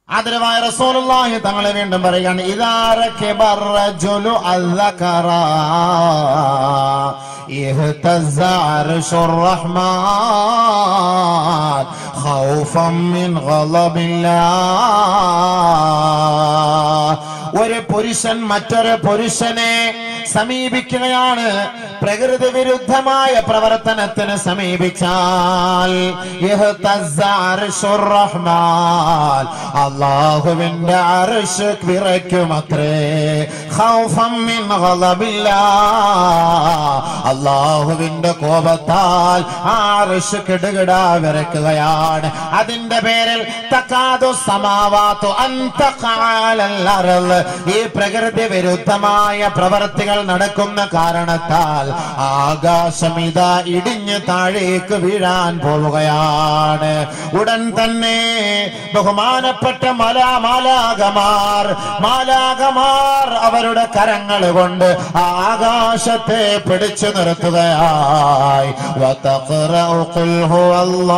ആദരവായ റസൂലുള്ളാഹി തങ്ങളെ വീണ്ടും പറയുകയാണ് ഇദാറക റജുലു അൽദകറ اهتز عرش الرحمن خوفا من غضب الله ഒരു പുരുഷൻ മറ്റൊരു പുരുഷനെ സമീപിക്കുകയാണ് പ്രകൃതി വിരുദ്ധമായ പ്രവർത്തനത്തിന് സമീപിച്ചാൽ ഇഹ്തസ്സ അർശുർ റഹ്മാൻ അല്ലാഹുവിന്റെ അർശ് വിറയ്ക്കുമത്രേ ഖൗഫം മിൻ ഗളബില്ലാ അല്ലാഹുവിന്റെ കോപത്താൽ ആ അർശ് കിടുകിടാ വിറയ്ക്കുകയാണ് അതിന്റെ പേരിൽ തക്കാതു സമാവാത്തു അന്തഖാലൽ അർള് ഈ പ്രകൃതി വിരുദ്ധമായ പ്രവർത്തികൾ നടക്കുന്ന കാരണത്താൽ ആകാശം ഇതാ ഇടിഞ്ഞ് താഴേക്ക് വീഴാൻ പോവുകയാണ് ഉടൻ തന്നെ ബഹുമാനപ്പെട്ട മല മാലാകമാർ മാലാകമാർ അവരുടെ കരങ്ങൾ കൊണ്ട് ആ ആകാശത്തെ പിടിച്ചു നിർത്തുകയായി وتقرأ قل هو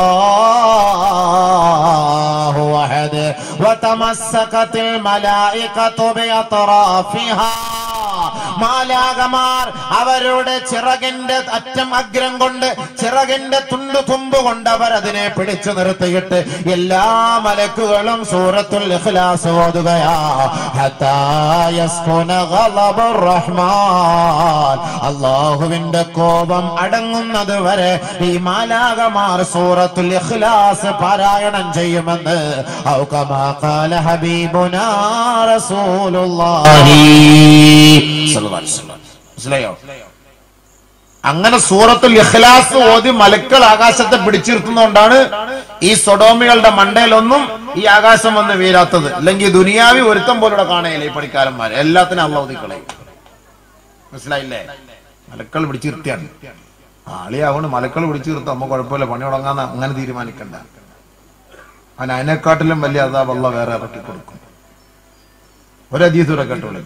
الله أحد وتمسكت الملائكة بأطرافها മാലാകമാർ അവരുടെ ചിറകിന്റെ അറ്റം അഗ്രം കൊണ്ട് ചിറകിന്റെ തുണ്ടു തുമ്പ് കൊണ്ട് അവർ അതിനെ പിടിച്ചു നിർത്തിയിട്ട് എല്ലാ മലക്കുകളും സൂറത്തുൽ ഇഖ്ലാസ് ഓതുകയാ ഹത്താ യസ്കുന ഗളബുർ റഹ്മാൻ അല്ലാഹുവിന്റെ കോപം അടങ്ങുന്നത് വരെ ഈ മാലാകമാർ സൂറത്തുൽ ഇഖ്ലാസ് പാരായണം ചെയ്യുമെന്ന് ഔ കമാ ഖാല ഹബീബുനാ റസൂലുള്ളാഹി സ്വല്ലല്ലാഹു അലൈഹി വസല്ലം. മനസ്സിലായോ അങ്ങനെ സൂറത്തുൽ ഇഖ്ലാസ് ഓതി മലക്കൾ ആകാശത്തെ പിടിച്ചിരുത്തുന്നതുകൊണ്ടാണ് ഈ സൊഡോമികളുടെ മണ്ടയിലൊന്നും ഈ ആകാശം വന്ന് വീരാത്തത് അല്ലെങ്കിൽ ദുനിയാവി ഒരുത്തം പോലുള്ള കാണയില്ല ഈ പണിക്കാരന്മാർ എല്ലാത്തിനും അള്ള ഒതുക്കളയും മനസ്സിലായില്ലേ മലക്കൾ പിടിച്ചിരുത്തിയാണ് ആളിയാവണ് മലക്കൾ പിടിച്ചിരുത്തും അമ്മ കുഴപ്പമില്ല പണി തുടങ്ങാന്ന് അങ്ങനെ തീരുമാനിക്കണ്ട അവൻ അതിനെക്കാട്ടിലും വലിയ അതാ വള്ള വേറെ ഇറക്കി കൊടുക്കും ഒരധീതൂടെ കേട്ടോളൂ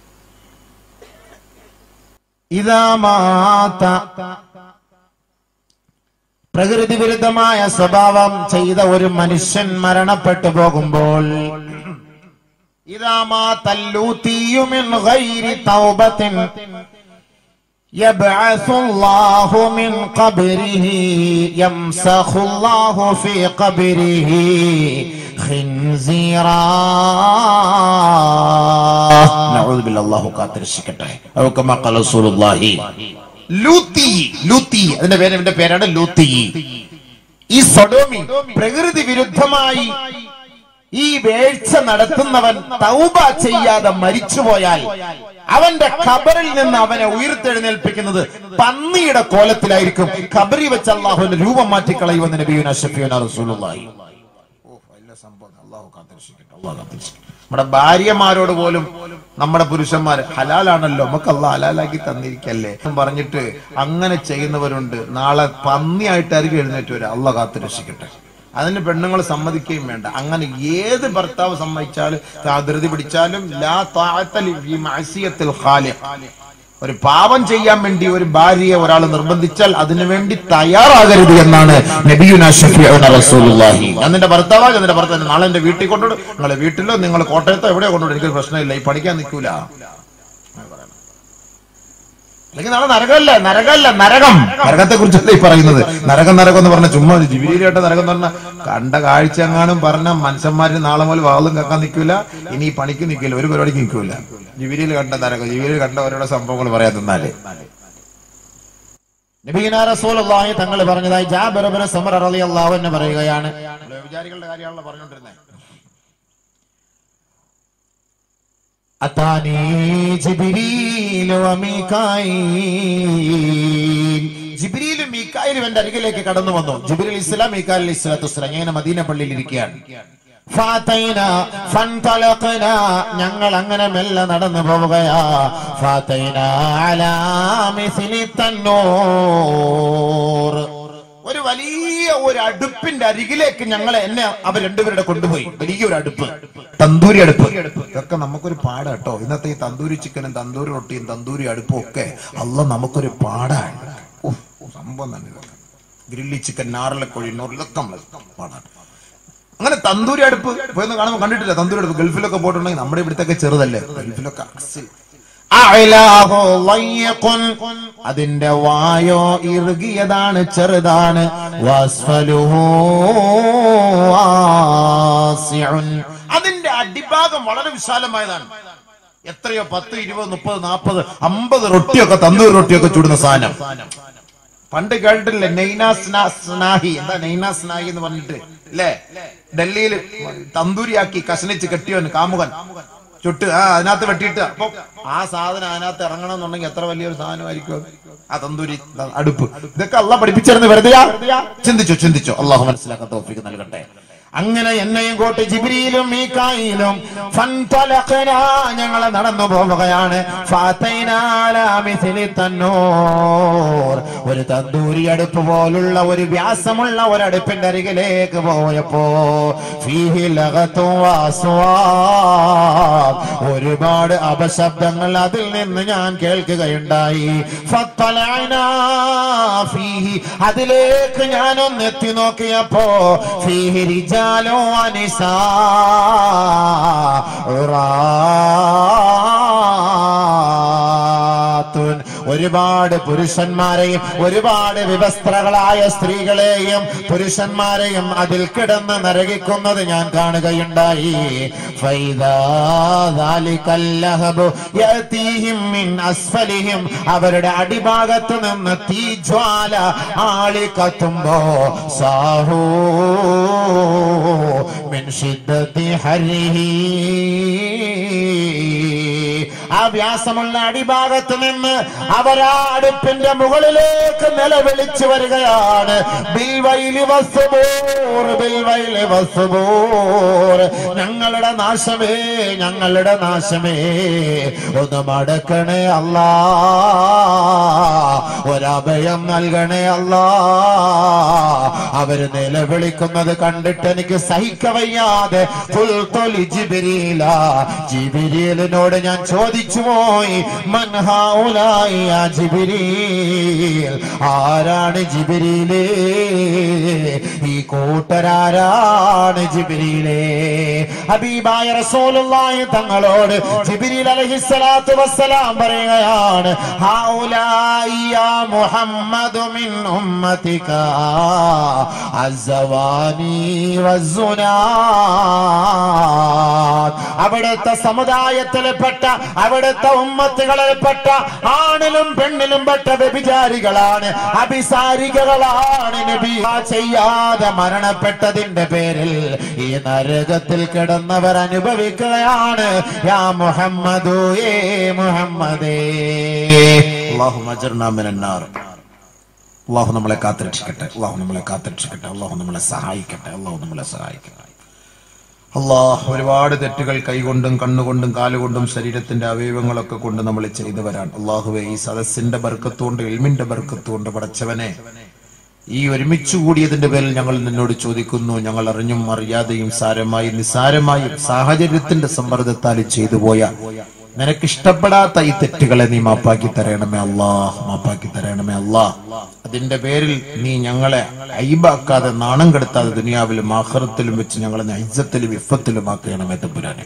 ഇതാ മാത പ്രകൃതി വിരുദ്ധമായ സ്വഭാവം ചെയ്ത ഒരു മനുഷ്യൻ മരണപ്പെട്ടു പോകുമ്പോൾ ഇതാ മാതല്ലൂത്തിയുമിൻ ഗൈരി തൗബത്തിൻ يبعث الله من قبره يمسخ الله في قبره خنزيرا نعوذ بالله الله കാത്തിരക്ഷിക്കട്ടെ أو كما قال رسول الله ലൂത്തി ലൂത്തി അതിന്റെ പേര് എന്റെ പേരാണ് ലൂത്തി ഈ സൊഡോമി പ്രകൃതി വിരുദ്ധമായി ഈ വേഴ്ച നടത്തുന്നവൻ തൗബ ചെയ്യാതെ മരിച്ചുപോയാൽ അവന്റെ ഖബറിൽ നിന്ന് അവനെ ഉയർത്തെഴുന്നേൽപ്പിക്കുന്നത് പന്നിയുടെ കോലത്തിലായിരിക്കും ഖബറി വെച്ച് അള്ളാഹുവിന്റെ രൂപം മാറ്റിക്കളയുമെന്ന് നബിയുന ഷഫിയുന റസൂലുള്ളാഹി നമ്മുടെ ഭാര്യമാരോട് പോലും നമ്മുടെ പുരുഷന്മാർ ഹലാലാണല്ലോ നമുക്ക് അല്ല ഹലാലാക്കി തന്നിരിക്കല്ലേ എന്ന് പറഞ്ഞിട്ട് അങ്ങനെ ചെയ്യുന്നവരുണ്ട് നാളെ പന്നിയായിട്ടായിരിക്കും എഴുന്നേറ്റ് വരിക അള്ള കാത്തു രക്ഷിക്കട്ടെ അതിന് പെണ്ണുങ്ങൾ സമ്മതിക്കുകയും വേണ്ട അങ്ങനെ ഏത് ഭർത്താവ് സമ്മതിച്ചാലും ധൃതി പിടിച്ചാലും ലാ താഅത്ത ലി മഅസിയത്തിൽ ഖാലിഖ് ഒരു പാപം ചെയ്യാൻ വേണ്ടി ഒരു ഭാര്യയെ ഒരാൾ നിർബന്ധിച്ചാൽ അതിനുവേണ്ടി തയ്യാറാകരുത് എന്നാണ് നബിയുന ഷഫീഉന റസൂലുള്ളാഹി ഞാൻ നിന്റെ ഭർത്താവാ ഞാൻ നിന്റെ ഭർത്താവ് നാളെ എന്റെ വീട്ടിൽ കൊണ്ടുവിടും നിങ്ങളെ വീട്ടിലോ നിങ്ങൾ കോട്ടയത്തോ എവിടെയോ കൊണ്ടുവിടും എനിക്കൊരു പ്രശ്നമില്ല ഈ പഠിക്കാൻ നിൽക്കൂല അല്ലെങ്കിൽ നാളെ നരകമല്ല നരകമല്ല നരകം നരകത്തെ കുറിച്ചല്ല ഈ പറയുന്നത് നരകം നരകം എന്ന് പറഞ്ഞ ചുമ്മാ ഒരു ജിബിരിയിലേട്ട നരകം എന്ന് പറഞ്ഞ കണ്ട കാഴ്ച എങ്ങാനും പറഞ്ഞ മനുഷ്യന്മാര് നാളെ മുതൽ വാളും കേൾക്കാൻ നിൽക്കില്ല ഇനി ഈ പണിക്ക് നിൽക്കില്ല ഒരു പരിപാടിക്ക് നിൽക്കില്ല ജിബിരിയിൽ കണ്ട നരകം ജിബിരിയിൽ കണ്ട ഓരോരോ സംഭവങ്ങൾ പറയാൻ തന്നാലേ നബീന റസൂലുള്ളാഹി തങ്ങൾ പറഞ്ഞതായി ജാബിർ ഇബ്നു സമർ റളിയല്ലാഹു അൻഹു പറയുകയാണ് വിചാരികളുടെ കാര്യമാണല്ലോ പറഞ്ഞുകൊണ്ടിരുന്നത് അതാനി ജിബ്രീൽ വമീകായിൽ ജിബ്രീലും മീക്കായിലും എന്റെ അരികിലേക്ക് കടന്നു വന്നു ജിബ്രീൽ ഇസ്ലാം മീക്കായിൽ ഇസ്ലാത്തു വസ്സലാം ഞാൻ മദീന പള്ളിയിൽ ഇരിക്കുകയാണ് ഫാതൈന ഫൻതലഖന ഞങ്ങൾ അങ്ങനെ മെല്ലെ നടന്നു പോവുകയാ ഫാതൈന അലാ മിസ്ലി തന്നൂർ ഒരു വലിയ ഒരു അടുപ്പിന്റെ അരികിലേക്ക് ഞങ്ങളെ എന്നെ അവർ രണ്ടുപേരുടെ കൊണ്ടുപോയി വലിയ ഒരു അടുപ്പ് തന്തൂരി അടുപ്പ് ഇതൊക്കെ നമുക്കൊരു പാടാ കേട്ടോ ഇന്നത്തെ ഈ തന്തൂരി ചിക്കനും തന്തൂരി റൊട്ടിയും തന്തൂരി അടുപ്പും ഒക്കെ അല്ല നമുക്കൊരു പാടാണ് ഉഫ്, സംഭവം തന്നെ ഇതൊക്കെ ഗ്രില്ലി ചിക്കൻ നാറിലക്കോഴി നൂറിലൊക്കെ നമ്മൾ പാടാണ് അങ്ങനെ തന്തൂരി അടുപ്പ് പോയെന്ന് കാണുമ്പോൾ കണ്ടിട്ടില്ല തന്തൂരി അടുപ്പ് ഗൾഫിലൊക്കെ പോയിട്ടുണ്ടെങ്കിൽ നമ്മുടെ ഇവിടുത്തെ ചെറുതല്ലേ ഗൾഫിലൊക്കെ അക്സിൽ. അഅലാഹു ളയ്യിഖുൻ. അതിന്റെ വായോ ഇറുകിയതാണ് ചെറുതാണ് വസ്ഫലുഹു വാസിഉൻ. അതിന്റെ അടിഭാഗം വളരെ വിശാലമായതാണ് എത്രയോ പത്ത് ഇരുപത് മുപ്പത് നാൽപ്പത് അമ്പത് റൊട്ടിയൊക്കെ തന്തൂരി റൊട്ടിയൊക്കെ ചൂടുന്ന സാധനം പണ്ട് കേട്ടിട്ടില്ലേ നൈനാ സ്നാ- സ്നാഹി എന്താ നൈനാ സ്നാഹി എന്ന് പറഞ്ഞിട്ട് അല്ലേ ഡൽഹിയിൽ തന്തൂരിയാക്കി കഷണിച്ച് കെട്ടിയവൻ കാമുകൻ ചുട്ട് ആ അതിനകത്ത് വെട്ടിയിട്ട് അപ്പൊ ആ സാധനം അതിനകത്ത് ഇറങ്ങണം എന്നുണ്ടെങ്കിൽ എത്ര വലിയൊരു സാധനമായിരിക്കും അത്? ആ തന്തൂരി ത- അടുപ്പ് ഇതൊക്കെ അള്ളാഹ് പഠിപ്പിച്ചിരുന്നു വെറുതെ ചിന്തിച്ചോ ചിന്തിച്ചോ അള്ളാഹു മനസ്സിലാക്കാൻ തോഫിക്ക് നൽകട്ടെ അങ്ങനെ എന്നെയും കോട്ട് ജിബ്രീലും മീകായിലും ഫൻതലഖനാ ഞങ്ങൾ നടന്നു പോവുകയാണ് ഫാതൈനാ അലാ മിസ്ലി തന്നൂർ ഒരു തന്തൂരി അടുപ്പ് പോലുള്ള ഒരു വ്യാസമുള്ള ഒരു അടുപ്പിന്റെ അരികിലേക്ക് പോയപ്പോ ഫീഹി ലഗത്തും വാസ്വാദ്. ഒരുപാട് അപശബ്ദങ്ങൾ അതിൽ നിന്ന് ഞാൻ കേൾക്കുകയുണ്ടായി ഫത്തലഅനാ ഫീഹി അതിലേക്ക് ഞാനൊന്ന് എത്തി നോക്കിയപ്പോ ഫീഹി റിജാലോ അനിസാ ഉറാത്തുൻ. ഒരുപാട് പുരുഷന്മാരെയും ഒരുപാട് വിവസ്ത്രകളായ സ്ത്രീകളെയും പുരുഷന്മാരെയും അതിൽ കിടന്ന് നരകിക്കുന്നത് ഞാൻ കാണുകയുണ്ടായി ഫൈദാ ദാലിക്കൽ ലഹബു യഅതീഹിം മിൻ അസ്ഫലിഹിം അവരുടെ അടിഭാഗത്ത് നിന്ന് തീജ്വാല ആളി കത്തുമ്പോ സാഹൂ മിൻ ഷിദ്ദത്തി ഹരിഹി ആ വ്യാസമുള്ള അടിഭാഗത്ത് നിന്ന് അവരാ അടുപ്പിന്റെ മുകളിലേക്ക് നിലവിളിച്ചു വരികയാണ് ബിൽവൈലി വസ്തുബൂർ ബിൽവൈലി വസ്തുബൂർ ഞങ്ങളുടെ നാശമേ ഞങ്ങളുടെ നാശമേ ഒന്ന് മടക്കണേ അല്ലാ ഒരഭയം നൽകണേ അല്ലാ അവര് നിലവിളിക്കുന്നത് കണ്ടിട്ട് എനിക്ക് സഹിക്കവയ്യാതെ ഫുൽത്തൊലി ജിബിരിയില ജിബിരിയിലിനോട് ഞാൻ ചോദിച്ചു പോയി മൻഹാവുലായി ആ ജിബിരിയിൽ ആരാണ് ജിബിരിയിലേ ഈ കൂട്ടരാരാണ് ജിബിരിയിലേ ഹബീബായ റസൂലുള്ളാഹി തങ്ങളോട് ജിബിരിൽ അലൈഹിസ്സലാത്തു വസ്സലാം പറയുകയാണ് ഹൗലായി യാ മുഹമ്മദു മിൻ ഉമ്മതിക അസ്സവാനി വസ്സുനാത് അവിടുത്തെ സമുദായത്തിൽപ്പെട്ട അവിടുത്തെ ഉമ്മത്തുകളിൽപ്പെട്ട ആണിലും പെണ്ണിലും പെട്ട വ്യഭിചാരികളാണ് അഭിസാരികളാണ് നബി ആ ചെയ്യാതെ മരണപ്പെട്ടതിന്റെ പേരിൽ ഈ നരകത്തിൽ കിടന്നവർ അനുഭവിക്കുകയാണ് യാ മുഹമ്മദു ഏ മുഹമ്മദേ അല്ലാഹു അജർനാ മിനന്നാർ അള്ളാഹു നമ്മളെ കാത്തുരക്ഷിക്കട്ടെ അള്ളാഹു നമ്മളെ കാത്തുരക്ഷിക്കട്ടെ അള്ളാഹു നമ്മളെ സഹായിക്കട്ടെ അള്ളാഹു നമ്മളെ സഹായിക്കട്ടെ അള്ളാഹ് ഒരുപാട് തെറ്റുകൾ കൈകൊണ്ടും കണ്ണുകൊണ്ടും കാലുകൊണ്ടും ശരീരത്തിന്റെ അവയവങ്ങളൊക്കെ കൊണ്ട് നമ്മൾ ചെയ്തവരാണ് അള്ളാഹുവെ ഈ സദസ്സിന്റെ ബർക്കത്തുകൊണ്ട് എൽമിന്റെ ബർക്കത്തുകൊണ്ട് പടച്ചവനെ ഈ ഒരുമിച്ച് കൂടിയതിന്റെ പേരിൽ ഞങ്ങൾ നിന്നോട് ചോദിക്കുന്നു ഞങ്ങൾ അറിഞ്ഞും അറിയാതെയും സാരമായി നിസാരമായും സാഹചര്യത്തിന്റെ സമ്മർദ്ദത്താൽ ചെയ്തു പോയ നിനക്കിഷ്ടപ്പെടാത്ത ഈ തെറ്റുകളെ നീ മാപ്പാക്കി തരണമേ അല്ലാഹ് മാപ്പാക്കി തരണമേ അല്ലാഹ് അതിന്റെ പേരിൽ നീ ഞങ്ങളെ അയിബാക്കാതെ നാണം കെടുത്താതെ ദുനിയാവിലും ആഹ്റത്തിലും വെച്ച് ഞങ്ങളെ നൈസത്തിലും ഇഫത്തിലും ആക്കണമേ തമ്പുരാനെ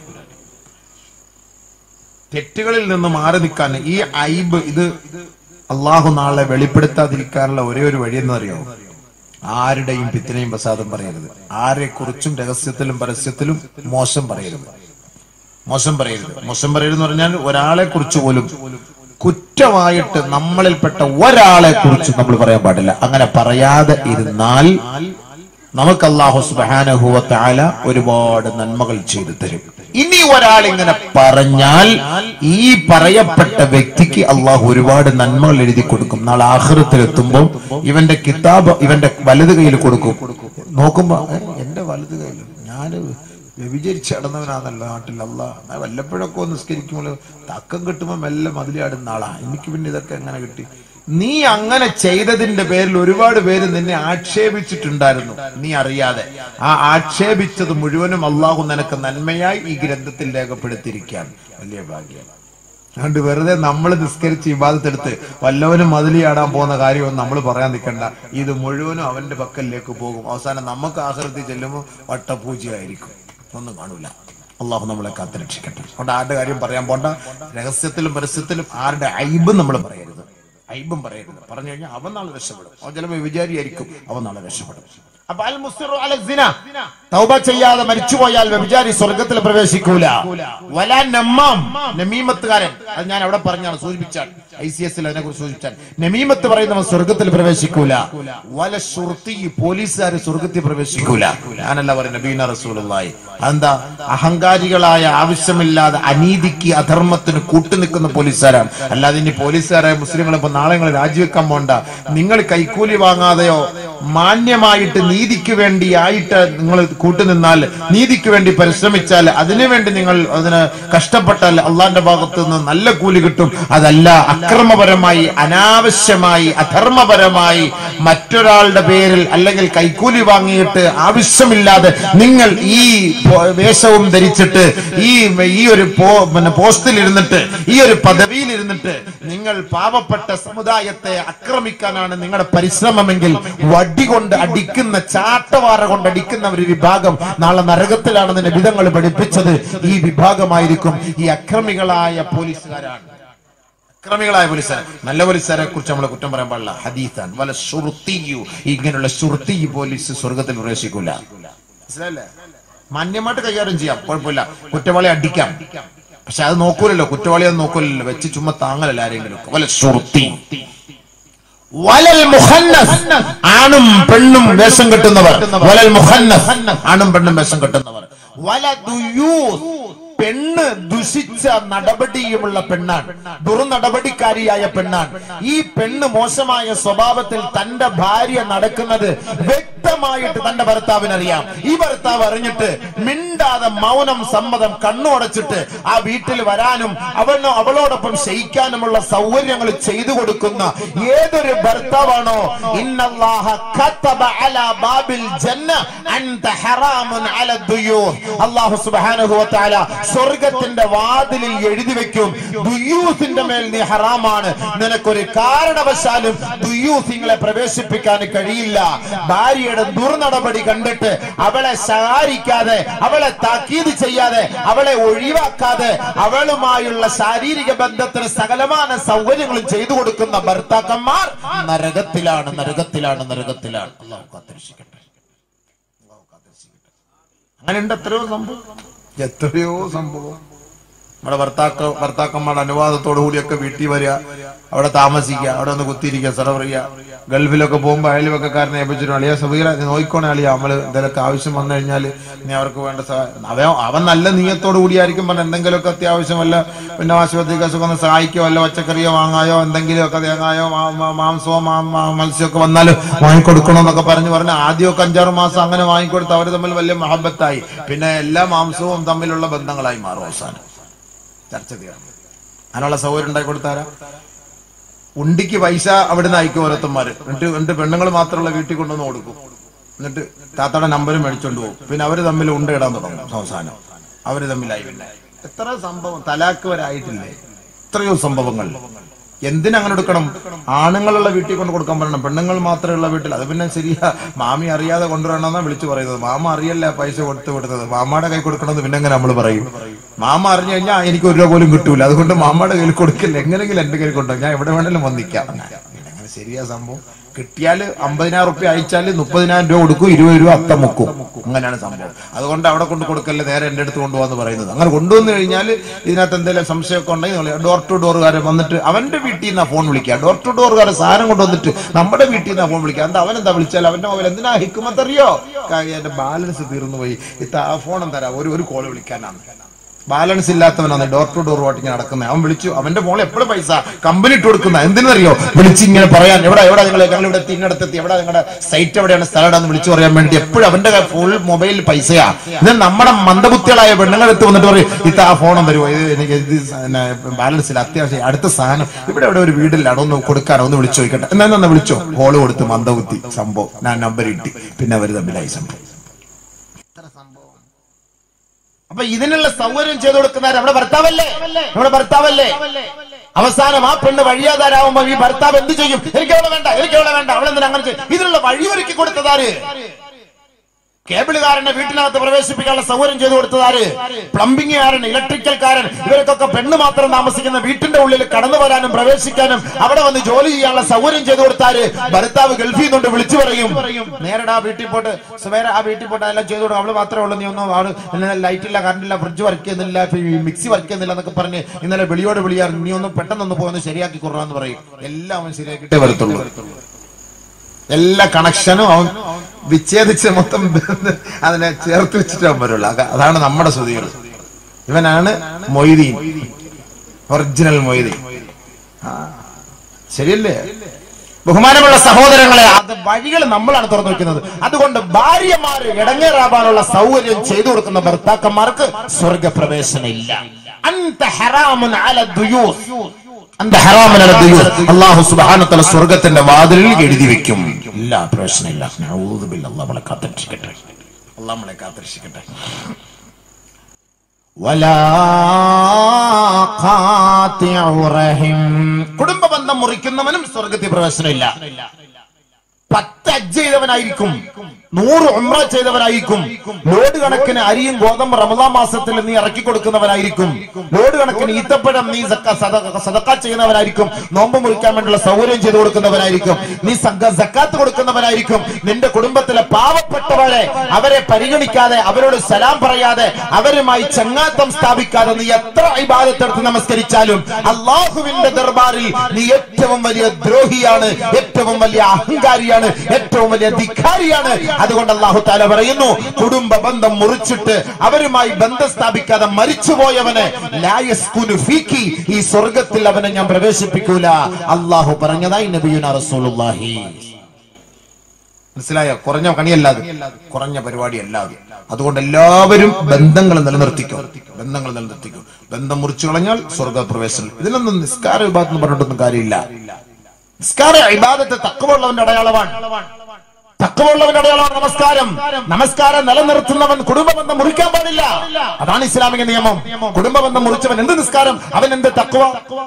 തെറ്റുകളിൽ നിന്ന് മാറി നിൽക്കാൻ ഈ ഐബ് ഇത് അള്ളാഹു നാളെ വെളിപ്പെടുത്താതിരിക്കാനുള്ള ഒരേ ഒരു വഴി എന്നറിയോ ആരുടെയും പിത്തിനെയും പ്രസാദം പറയരുത് ആരെ കുറിച്ചും രഹസ്യത്തിലും പരസ്യത്തിലും മോശം പറയരുത് മോശം പറയരുത് മോശം പറയരുത് പറഞ്ഞാൽ ഒരാളെ കുറിച്ച് പോലും കുറ്റമായിട്ട് നമ്മളിൽപ്പെട്ട ഒരാളെ കുറിച്ച് നമ്മൾ പറയാൻ പാടില്ല അങ്ങനെ പറയാതെ ഇരുന്നാൽ നമുക്ക് അള്ളാഹു സുബാനഹുവത്താല ഒരുപാട് നന്മകൾ ചെയ്തു തരും ഇനി ഒരാൾ ഇങ്ങനെ പറഞ്ഞാൽ ഈ പറയപ്പെട്ട വ്യക്തിക്ക് അള്ളാഹു ഒരുപാട് നന്മകൾ എഴുതി കൊടുക്കും നാളെ ആഹൃത്തിൽ എത്തുമ്പോൾ ഇവന്റെ കിതാബ് ഇവന്റെ വലത് കയ്യിൽ കൊടുക്കും നോക്കുമ്പോ "ഏ, എന്റെ വലത് കയ്യിൽ ഞാന് വ്യഭിചരിച്ച് നടന്നവനാണല്ലോ നാട്ടിൽ അല്ല ഞാൻ വല്ലപ്പോഴൊക്കെ ഒന്ന് നിസ്കരിക്കുമ്പോൾ തക്കം കിട്ടുമ്പോൾ മെല്ലെ മതിലാടുന്ന ആളാ എനിക്ക് പിന്നെ ഇതൊക്കെ എങ്ങനെ കിട്ടി നീ അങ്ങനെ ചെയ്തതിന്റെ പേരിൽ ഒരുപാട് പേര് നിന്നെ ആക്ഷേപിച്ചിട്ടുണ്ടായിരുന്നു നീ അറിയാതെ ആ ആക്ഷേപിച്ചത് മുഴുവനും അള്ളാഹു നിനക്ക് നന്മയായി ഈ ഗ്രന്ഥത്തിൽ രേഖപ്പെടുത്തിയിരിക്കുകയാണ് വലിയ ഭാഗ്യം അതുകൊണ്ട് വെറുതെ നമ്മൾ നിസ്കരിച്ച് ഇബാദത്തെടുത്ത് വല്ലവനും മതിലിയാടാൻ പോകുന്ന കാര്യമൊന്നും നമ്മൾ പറയാൻ നിൽക്കണ്ട ഇത് മുഴുവനും അവന്റെ പക്കലിലേക്ക് പോകും അവസാനം നമുക്ക് ആഹൃതി ചെല്ലുമ്പോൾ വട്ടപൂജയായിരിക്കും ഒന്നും കാണൂല അള്ളാഹു നമ്മളെ കാത്തുരക്ഷിക്കട്ടെ അതുകൊണ്ട് ആരുടെ കാര്യം പറയാൻ പോണ്ട രഹസ്യത്തിലും പരസ്യത്തിലും ആരുടെ ഐബും നമ്മൾ പറയരുത് ഐബും പറയരുത് പറഞ്ഞു കഴിഞ്ഞാൽ അവൻ നാളെ രക്ഷപ്പെടും അവൻ ചിലപ്പോൾ വിചാരിയായിരിക്കും അവൻ നാളെ രക്ഷപ്പെടും അപ്പൊ അൽ മുസ്തിറു അല സിന തൗബ ചെയ്യാതെ മരിച്ചുപോയാൽ വ്യഭിചാരി സ്വർഗത്തിൽ പ്രവേശിക്കൂല വല നമ്മാം നമീമത്തുകാരൻ അത് ഞാൻ അവിടെ പറഞ്ഞാണ് സൂചിപ്പിച്ചാൽ ഐ സി എസ് അതിനെ കുറിച്ച് സൂചിപ്പിച്ചാൽ നമീമത്ത് പറയുന്നവൻ സ്വർഗത്തിൽ പ്രവേശിക്കൂല വല ഷുർത്തി പോലീസുകാർ സ്വർഗത്തിൽ പ്രവേശിക്കൂല ഞാനല്ല പറയുന്നത് നബീന റസൂലുള്ളാഹി അതെന്താ അഹങ്കാരികളായ ആവശ്യമില്ലാതെ അനീതിക്ക് അധർമ്മത്തിന് കൂട്ടുനിൽക്കുന്ന പോലീസുകാരാണ് അല്ലാതെ ഇനി പോലീസുകാരായ മുസ്ലിങ്ങൾ ഇപ്പൊ നാളെ നിങ്ങൾ രാജിവെക്കാൻ പോണ്ട നിങ്ങൾ കൈക്കൂലി വാങ്ങാതെയോ മാന്യമായിട്ട് നീതിക്ക് വേണ്ടി ആയിട്ട് നിങ്ങൾ കൂട്ടുനിന്നാൽ നീതിക്ക് വേണ്ടി പരിശ്രമിച്ചാൽ അതിനുവേണ്ടി നിങ്ങൾ അതിന് കഷ്ടപ്പെട്ടാൽ അള്ളാന്റെ ഭാഗത്ത് നിന്ന് നല്ല കൂലി കിട്ടും അതല്ല അക്രമപരമായി അനാവശ്യമായി അധർമ്മപരമായി മറ്റൊരാളുടെ പേരിൽ അല്ലെങ്കിൽ കൈക്കൂലി വാങ്ങിയിട്ട് ആവശ്യമില്ലാതെ നിങ്ങൾ ഈ പോ- വേഷവും ധരിച്ചിട്ട് ഈ ഈ ഒരു പോ- പിന്നെ പോസ്റ്റിൽ ഇരുന്നിട്ട് ഈ ഒരു പദവിയിൽ ഇരുന്നിട്ട് നിങ്ങൾ പാവപ്പെട്ട സമുദായത്തെ ആക്രമിക്കാനാണ് നിങ്ങളുടെ പരിശ്രമമെങ്കിൽ വടി കൊണ്ട് അടിക്കുന്ന ചാട്ടവാറ കൊണ്ട് അടിക്കുന്ന ഒരു വിഭാഗം നാളെ നരകത്തിലാണ് നിന്നെ വിധങ്ങൾ പഠിപ്പിച്ചത് ഈ വിഭാഗമായിരിക്കും ഈ അക്രമികളായ പോലീസുകാരാണ് അക്രമികളായ പോലീസുകാർ നല്ല പോലീസുകാരെ കുറിച്ച് നമ്മൾ കുറ്റം പറയാൻ പാടില്ല ഹദീസാൻ വല സുർത്തിയു ഇങ്ങനെയുള്ള സുർത്തി പോലീസ് സ്വർഗത്തിൽ പ്രവേശിക്കൂല മനസ്സിലായില്ലേ മാന്യമായിട്ട് കൈകാര്യം ചെയ്യാം കുഴപ്പമില്ല കുറ്റവാളി അടിക്കാം പക്ഷെ അത് നോക്കൂലല്ലോ കുറ്റവാളി അത് നോക്കൂലല്ലോ വെച്ച് ചുമ്മാ താങ്ങലല്ല ആരെങ്കിലും വല സുർത്തി വലൽ മുഹന്നസ് ആണും പെണ്ണും വേഷം കെട്ടുന്നവർ വലൽ മുഹന്നസ് ആണും പെണ്ണും വേഷം കെട്ടുന്നവർ വല ദുയൂസ് പെണ്ണ് ദുഷിച്ച നടപടിയുമുള്ള പെണ്ണാണ് ദുർനടപടിക്കാരിയായ പെണ്ണാണ് ഈ പെണ്ണ് മോശമായ സ്വഭാവത്തിൽ തന്റെ ഭാര്യ നടക്കുന്നത് വ്യക്തമായിട്ട് തന്റെ ഭർത്താവിനറിയാം ഈ ഭർത്താവ് അറിഞ്ഞിട്ട് മിണ്ടാതെ മൗനം സമ്മതം കണ്ണുടച്ചിട്ട് ആ വീട്ടിൽ വരാനും അവനോ അവളോടൊപ്പം ശയിക്കാനുമുള്ള സൗകര്യങ്ങൾ ചെയ്തു കൊടുക്കുന്ന ഏതൊരു ഭർത്താവാണോ ഇന്നല്ലാഹ കതബ അലാ ബാബിൽ ജന്ന അൻത ഹറാമുൻ അല ദുയൂർ അല്ലാഹു സുബ്ഹാനഹു വ തആല സ്വർഗ്ഗത്തിന്റെ വാതിലിൽ എഴുതി വെക്കും ദുയൂസിന്റെ മേൽ നീ ഹറാമാണ് നിനക്കൊരു കാരണവശാലും ദുയൂസിങ്ങളെ പ്രവേശിപ്പിക്കാൻ കഴിയില്ല ഭാര്യയുടെ ദുർനടപടി കണ്ടിട്ട് അവളെ സഹായിക്കാതെ അവളെ താക്കീത് ചെയ്യാതെ അവളെ ഒഴിവാക്കാതെ അവളുമായുള്ള ശാരീരിക ബന്ധത്തിന് സകലമാന സൗകര്യങ്ങളും ചെയ്തു കൊടുക്കുന്ന ഭർത്താക്കന്മാർ നരകത്തിലാണ് നരകത്തിലാണ് നരകത്തിലാണ് അള്ളാഹു കാത്തിരക്ഷിക്കട്ടെ അള്ളാഹു കാത്തിരക്ഷിക്കട്ടെ അങ്ങനെ ഉണ്ട് എത്രയോ സംഭവം എത്രയോ സംഭവം നമ്മുടെ ഭർത്താക്ക ഭർത്താക്കന്മാരുടെ അനുവാദത്തോടു കൂടിയൊക്കെ വീട്ടിൽ വരിക അവിടെ താമസിക്കുക അവിടെ ഒന്ന് കുത്തിയിരിക്കുക സെർവർ ചെയ്യുക ഗൾഫിലൊക്കെ പോകുമ്പോൾ അയൽവക്കക്കാരനെ ഏൽപ്പിച്ചിട്ട് അളിയ സബീറ നീ നോക്കിക്കോണേ അളിയ നമ്മള് എന്തെങ്കിലുമൊക്കെ ആവശ്യം വന്നു കഴിഞ്ഞാൽ നീ അവർക്ക് വേണ്ട സഹായം അവൻ അവൻ നല്ല നീയത്തോടു കൂടിയായിരിക്കും പറഞ്ഞ എന്തെങ്കിലുമൊക്കെ അത്യാവശ്യം വല്ല പിന്നെ ആശുപത്രി കേസൊക്കെ ഒന്ന് സഹായിക്കോ വല്ല പച്ചക്കറിയോ വാങ്ങായോ എന്തെങ്കിലുമൊക്കെ തേങ്ങായോ മാ- മാ- മാംസമോ മാ- മാ- മത്സ്യമൊക്കെ വന്നാൽ വാങ്ങിക്കൊടുക്കണം എന്നൊക്കെ പറഞ്ഞു പറഞ്ഞ് ആദ്യമൊക്കെ അഞ്ചാറ് മാസം അങ്ങനെ വാങ്ങിക്കൊടുത്ത് അവർ തമ്മിൽ വലിയ മഹബത്തായി പിന്നെ എല്ലാ മാംസവും തമ്മിലുള്ള ബന്ധങ്ങളായി മാറും അവസാനം ചർച്ച തീർന്നു അതിനുള്ള സൗകര്യം ഉണ്ടാക്കി കൊടുത്താരാ ഉണ്ടിക്ക് പൈസ അവിടുന്ന് അയക്കും ഓരോരുത്തന്മാര് എന്നിട്ട് എന്നിട്ട് പെണ്ണുങ്ങൾ മാത്രമുള്ള വീട്ടിൽ കൊണ്ടുവന്ന് കൊടുക്കും എന്നിട്ട് താത്തയുടെ നമ്പരും മേടിച്ചോണ്ട് പോകും പിന്നെ അവര് തമ്മിൽ ഉണ്ട ഇടാൻ തുടങ്ങും അവസാനം അവര് തമ്മിലായി പിന്നെ എത്ര സംഭവം തലാക്ക് വരെ ആയിട്ടില്ലേ എത്രയോ സംഭവങ്ങൾ എന്തിനങ്ങനെ എടുക്കണം ആണുങ്ങളുള്ള വീട്ടിൽ കൊണ്ട് കൊടുക്കാൻ പറയണം പെണ്ണുങ്ങൾ മാത്രമേ ഉള്ള വീട്ടിൽ അത് പിന്നെ ശരിയാ മാമി അറിയാതെ കൊണ്ടുവരണമെന്നാണ് വിളിച്ചു പറയുന്നത് മാമ അറിയല്ല പൈസ കൊടുത്തു വിടുന്നത് മാമയുടെ കൈ കൊടുക്കണമെന്ന് പിന്നെ എങ്ങനെ നമ്മൾ പറയും മാമ അറിഞ്ഞു കഴിഞ്ഞാൽ എനിക്ക് ഒരു രൂപ പോലും കിട്ടൂല അതുകൊണ്ട് മാമയുടെ കയ്യിൽ കൊടുക്കില്ല എങ്ങനെങ്കിലും എന്റെ കയ്യിൽ കൊണ്ടുപോകും ഞാൻ എവിടെ വേണേലും വന്നിക്കാം പിന്നെ അങ്ങനെ ശരിയാ സംഭവം കിട്ടിയാൽ അമ്പതിനായിരം റുപ്യ അയച്ചാൽ മുപ്പതിനായിരം രൂപ കൊടുക്കും ഇരുപത് രൂപ അത്ത മുക്കും അങ്ങനെയാണ് സംഭവം അതുകൊണ്ട് അവിടെ കൊണ്ട് കൊടുക്കല്ലേ നേരെ എന്റെ അടുത്ത് കൊണ്ടുപോകാന്ന് പറയുന്നത് അങ്ങനെ കൊണ്ടുവന്നു കഴിഞ്ഞാൽ ഇതിനകത്ത് എന്തെങ്കിലും സംശയമൊക്കെ ഉണ്ടെങ്കിൽ നിങ്ങൾ ഡോർ ടു ഡോറുകാരൻ വന്നിട്ട് അവന്റെ വീട്ടിൽ നിന്നാ ഫോൺ വിളിക്കുക ഡോർ ടു ഡോറുകാരൻ സാധനം കൊണ്ടുവന്നിട്ട് നമ്മുടെ വീട്ടിൽ നിന്നാ ഫോൺ വിളിക്കുക എന്താ അവൻ എന്താ വിളിച്ചാൽ അവന്റെ മൊബൈൽ എന്തിനാ ഹിക്കുമത്ത് അറിയോ എന്റെ ബാലൻസ് തീർന്നു പോയി ഇത്ത ആ ഫോൺ തരാം ഒരു ഒരു കോള് വിളിക്കാനാണ് ബാലൻസ് ഇല്ലാത്തവനാണ് ഡോർ ടു ഡോർ വാട്ടിങ് നടക്കുന്നത് അവൻ വിളിച്ചു അവന്റെ ഫോണിൽ എപ്പോഴും പൈസ കമ്പനി ഇട്ട് കൊടുക്കുന്ന എന്തിനറിയോ വിളിച്ച് ഇങ്ങനെ പറയാൻ എവിടെ എവിടെ നിങ്ങൾ ഞങ്ങൾ ഇവിടെ എത്തി ഇന്നടത്തെത്തി എവിടെ നിങ്ങളുടെ സൈറ്റ് എവിടെയാണ് സ്ഥലം എവിടെയാണെന്ന് വിളിച്ചു പറയാൻ വേണ്ടി എപ്പോഴും അവന്റെ ഫുൾ മൊബൈൽ പൈസയാ ഇത് നമ്മുടെ മന്ദബുദ്ധികളായ പെണ്ണുങ്ങളെടുത്ത് വന്നിട്ട് പറയും ഇത് ആ ഫോണും തരുമോ ഇത് എനിക്ക് ഇത് ബാലൻസ് ഇല്ല അത്യാവശ്യം അടുത്ത സാധനം ഇവിടെ എവിടെ ഒരു വീടില്ല അതൊന്ന് കൊടുക്കാനോ ഒന്ന് വിളിച്ചു ചോദിക്കട്ടെ എന്നാ എന്നാ വിളിച്ചോ കോള് കൊടുത്ത് മന്ദബുദ്ധി സംഭവം ഞാൻ നമ്പർ ഇട്ടി പിന്നെ അവര് തമ്മിലായി സംഭവം അപ്പൊ ഇതിനുള്ള സൗകര്യം ചെയ്തു കൊടുക്കുന്നവർ നമ്മുടെ ഭർത്താവല്ലേ നമ്മുടെ ഭർത്താവല്ലേ അവസാനം ആ പെണ്ണ് വഴിയാതാരാവുമ്പോ ഈ ഭർത്താവ് എന്ത് ചെയ്യും എനിക്ക് അവളെ വേണ്ട എനിക്ക് അവളെ വേണ്ട അവളെന്തിനാ അങ്ങനെ ചെയ്യും ഇതിനുള്ള വഴിയൊരുക്കി കൊടുത്തതാര് കേബിളുകാരനെ വീട്ടിനകത്ത് പ്രവേശിപ്പിക്കാനുള്ള സൗകര്യം ചെയ്തു കൊടുത്തതാര് പ്ലംബിംഗുകാരൻ ഇലക്ട്രിക്കൽക്കാരൻ ഇവർക്കൊക്കെ പെണ്ണ് മാത്രം താമസിക്കുന്ന വീട്ടിന്റെ ഉള്ളിൽ കടന്നു വരാനും പ്രവേശിക്കാനും അവിടെ വന്ന് ജോലി ചെയ്യാനുള്ള സൗകര്യം ചെയ്തു കൊടുത്താര് ഭർത്താവ് ഗൾഫിൽ നിന്നുകൊണ്ട് വിളിച്ചു പറയും നേരടാ വീട്ടിൽ പോട്ട് സുമേര ആ വീട്ടിൽ പോട്ട് എല്ലാം ചെയ്തു കൊടുക്കും അവള് മാത്രമേ ഉള്ളൂ നീ ഒന്നും ആള് ലൈറ്റ് ഇല്ല കറണ്ട് ഇല്ല ഫ്രിഡ്ജ് വർക്ക് ചെയ്യുന്നില്ല ഫി- മിക്സി വർക്ക് ചെയ്യുന്നില്ല എന്നൊക്കെ പറഞ്ഞ് ഇന്നലെ വിളിയോട് വിളിയാർ നീ ഒന്ന് പെട്ടെന്നൊന്ന് പോന്ന് ശരിയാക്കി കൊടുക്കാന്ന് പറയും എല്ലാം അവൻ ശരിയാക്കിട്ടേ വരത്തുള്ളൂ എല്ലാ കണക്ഷനും അവൻ വിച്ഛേദിച്ച് മൊത്തം അതിനെ ചേർത്ത് വെച്ചിട്ട് അവൻ വരുള്ളൂ അത- അതാണ് നമ്മുടെ ശ്രുതികൾ ഇവനാണ് മൊയ്തീൻ ഒറിജിനൽ മൊയ്തീൻ ആ, ശരിയല്ലേ ബഹുമാനമുള്ള സഹോദരങ്ങളെ അത് വഴികൾ നമ്മളാണ് തുറന്നു വെക്കുന്നത് അതുകൊണ്ട് ഭാര്യമാര് ഇടങ്ങേറാവാനുള്ള സൗകര്യം ചെയ്തു കൊടുക്കുന്ന ഭർത്താക്കന്മാർക്ക് സ്വർഗപ്രവേശനം ഇല്ല അന്ത ഹറാമുൻ അല ദുയൂസ്. അന്ത ഹറാമുൻ അല ദുയൂസ്. അല്ലാഹു സുബ്ഹാനഹു വ തആല സ്വർഗത്തിന്റെ വാതിലിൽ എഴുതി വെക്കും ഇല്ല പ്രവേശനമില്ല നഊദു ബില്ലാഹ് അല്ലാഹു നമ്മളെ കാത്തിരക്ഷിക്കട്ടെ അല്ലാഹു നമ്മളെ കാത്തിരക്ഷിക്കട്ടെ വലാ ഖാത്തിഉ റഹിം. കുടുംബ ബന്ധം മുറിക്കുന്നവനും സ്വർഗത്തിൽ പ്രവേശനമില്ല പത്ത് അജ്ജ് ചെയ്തവനായിരിക്കും നൂറ് ഉമ്ര ചെയ്തവനായിരിക്കും ലോഡ് കണക്കിന് അരിയും ഗോതമ്പ് റമദാൻ മാസത്തിൽ നീ ഇറക്കി കൊടുക്കുന്നവനായിരിക്കും ലോഡ് കണക്കിന് ഈത്തപ്പഴം നീ സക്ക- സദ- സദക്ക ചെയ്യുന്നവനായിരിക്കും നോമ്പ് മുറിക്കാൻ വേണ്ടിയുള്ള സൗകര്യം ചെയ്തു കൊടുക്കുന്നവനായിരിക്കും നീ സക്ക- സക്കാത്ത് കൊടുക്കുന്നവനായിരിക്കും നിന്റെ കുടുംബത്തിലെ പാവപ്പെട്ടവരെ അവരെ പരിഗണിക്കാതെ അവരോട് സലാം പറയാതെ അവരുമായി ചങ്ങാത്തം സ്ഥാപിക്കാതെ നീ എത്ര ഇബാദത്തെടുത്ത് നമസ്കരിച്ചാലും അള്ളാഹുവിന്റെ ദർബാറിൽ നീ ഏറ്റവും വലിയ ദ്രോഹിയാണ് ഏറ്റവും വലിയ അഹങ്കാരിയാണ് ഏറ്റവും വലിയ ധിക്കാരിയാണ് അതുകൊണ്ട് അള്ളാഹു താല പറയുന്നു കുടുംബ ബന്ധം മുറിച്ചിട്ട് അവരുമായി ബന്ധം സ്ഥാപിക്കാതെ മരിച്ചുപോയവനെ ലായസ്കുനു ഫീക്കി ഈ സ്വർഗത്തിൽ അവനെ ഞാൻ പ്രവേശിപ്പിക്കൂല അള്ളാഹു പറഞ്ഞതായി നബിയുന റസൂലുള്ളാഹി മനസ്സിലായോ കുറഞ്ഞ കണിയല്ലാതെ കുറഞ്ഞ പരിപാടി അല്ലാതെ അതുകൊണ്ട് എല്ലാവരും ബന്ധങ്ങൾ നിലനിർത്തിക്കും ബന്ധങ്ങൾ നിലനിർത്തിക്കും ബന്ധം മുറിച്ചു കളഞ്ഞാൽ സ്വർഗപ്രവേശനം ഇതിലൊന്നും നിസ്കാര വിഭാഗം എന്ന് പറഞ്ഞിട്ടൊന്നും കാര്യമില്ല നിസ്കാര ഇബാദത്ത് തക്കവുള്ളവന്റെ അടയാളമാണ് തക്കവുള്ളവന്റെ അടയാളമാണ് നമസ്കാരം നമസ്കാരം നിലനിർത്തുന്നവൻ കുടുംബബന്ധം മുറിക്കാൻ പാടില്ല അതാണ് ഇസ്ലാമിക നിയമം കുടുംബബന്ധം മുറിച്ചവൻ എന്ത് നിസ്കാരം അവൻ എന്ത് തക്വ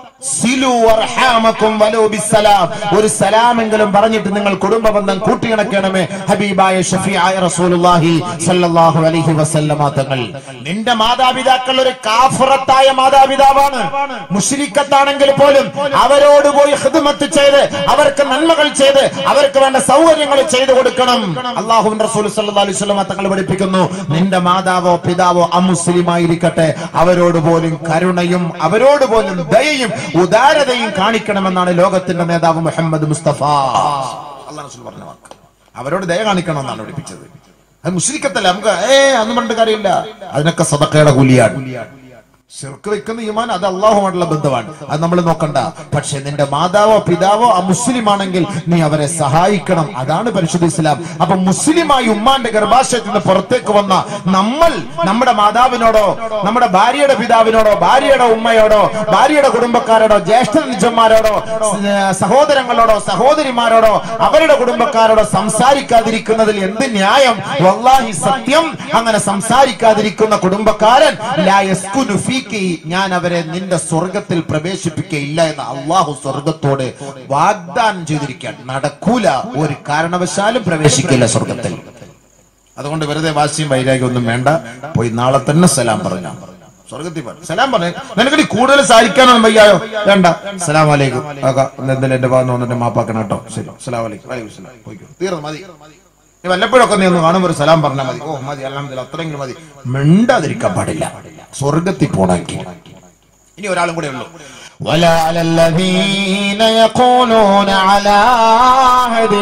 സിലു അർഹാമക്കും വലോ ബിസ്സലാം ഒരു സലാമെങ്കിലും പറഞ്ഞിട്ട് നിങ്ങൾ കുടുംബബന്ധം കൂട്ടിയിണക്കണമേ ഹബീബായ ഷഫീആയ റസൂലുള്ളാഹി സ്വല്ലല്ലാഹു അലൈഹി വസല്ലമ തങ്ങൾ നിന്റെ മാതാപിതാക്കൾ ഒരു കാഫറത്തായ മാതാപിതാവാണ് മുശ്രിക്കത്താണെങ്കിൽ പോലും അവരോട് പോയി ഹിദ്മത്ത് ചെയ്ത് അവർക്ക് നന്മകൾ ചെയ്ത് അവർക്ക് വേണ്ട സൗകര്യങ്ങൾ ചെയ്തു കൊടുക്കണം അള്ളാഹുവിൻ റസൂൽ സല്ലല്ലാഹു അലൈഹി വസല്ലമ തങ്ങൾ പഠിപ്പിക്കുന്നു നിന്റെ മാതാവോ പിതാവോ അമുസ്ലിമായിരിക്കട്ടെ അവരോട് പോലും കരുണയും അവരോട് പോലും ദയയും ഉദാരതയും കാണിക്കണമെന്നാണ് ലോകത്തിന്റെ നേതാവ് മുഹമ്മദ് മുസ്തഫ അള്ളാഹ് റസൂൽ പറഞ്ഞ വാക്ക് അവരോട് ദയ കാണിക്കണമെന്നാണ് പഠിപ്പിച്ചത് അത് മുസ്ലിക്കത്തല്ല നമുക്ക് ഏ അന്നും പറഞ്ഞിട്ട് കാര്യമില്ല അതിനൊക്കെ സദക്കയുടെ കൂലിയാണ് ശിർക്ക് വെക്കുന്ന ഈമാൻ അത് അള്ളാഹുമായിട്ടുള്ള ബന്ധമാണ് അത് നമ്മൾ നോക്കണ്ട പക്ഷെ നിന്റെ മാതാവോ പിതാവോ ആ മുസ്ലിം ആണെങ്കിൽ നീ അവരെ സഹായിക്കണം അതാണ് പരിശുദ്ധ ഇസ്ലാം അപ്പൊ മുസ്ലിമായി ഉമ്മാന്റെ ഗർഭാശയത്തിൽ നിന്ന് പുറത്തേക്ക് വന്ന നമ്മൾ നമ്മുടെ മാതാവിനോടോ നമ്മുടെ ഭാര്യയുടെ പിതാവിനോടോ ഭാര്യയുടെ ഉമ്മയോടോ ഭാര്യയുടെ കുടുംബക്കാരോടോ ജ്യേഷ്ഠ നിജന്മാരോടോ സഹോദരങ്ങളോടോ സഹോദരിമാരോടോ അവരുടെ കുടുംബക്കാരോടോ സംസാരിക്കാതിരിക്കുന്നതിൽ എന്ത് ന്യായം വല്ലാഹി സത്യം അങ്ങനെ സംസാരിക്കാതിരിക്കുന്ന കുടുംബക്കാരൻ ലാ യസ്കുനു ഫീക്കി ഞാൻ അവരെ നിന്റെ സ്വർഗത്തിൽ പ്രവേശിപ്പിക്കയില്ല എന്ന് അള്ളാഹു സ്വർഗത്തോട് വാഗ്ദാനം ചെയ്തിരിക്കാൻ നടക്കൂല ഒരു കാരണവശാലും പ്രവേശിക്കില്ല സ്വർഗത്തിൽ അതുകൊണ്ട് വെറുതെ വാശിയും വൈരാഗ്യം ഒന്നും വേണ്ട പോയി നാളെ തന്നെ സലാം പറഞ്ഞാൽ സ്വർഗത്തിൽ പറഞ്ഞു സലാം പറഞ്ഞു നിനക്ക് ഇനി കൂടുതൽ സഹായിക്കാനൊന്നും വയ്യായോ വേണ്ട സലാം വലൈക്കും എന്തായാലും എന്റെ ഭാഗം വന്നിട്ട് മാപ്പാക്കണം കേട്ടോ ശരി സലാം വലൈക്കും വലൈക്കും സലാം പോയിക്കോ തീർന്നു മതി നീ വല്ലപ്പോഴൊക്കെ നീ ഒന്ന് കാണുമ്പോൾ ഒരു സലാം പറഞ്ഞാൽ മതി ഓ മതി അല്ലാതെ അത്രയെങ്കിലും മതി മിണ്ടാതിരിക്കാൻ പാടില്ല സ്വർഗത്തിൽ പോണെങ്കിൽ ഇനി ഒരാളും കൂടെ ഉള്ളൂ ولا على الذين يقولون على عهد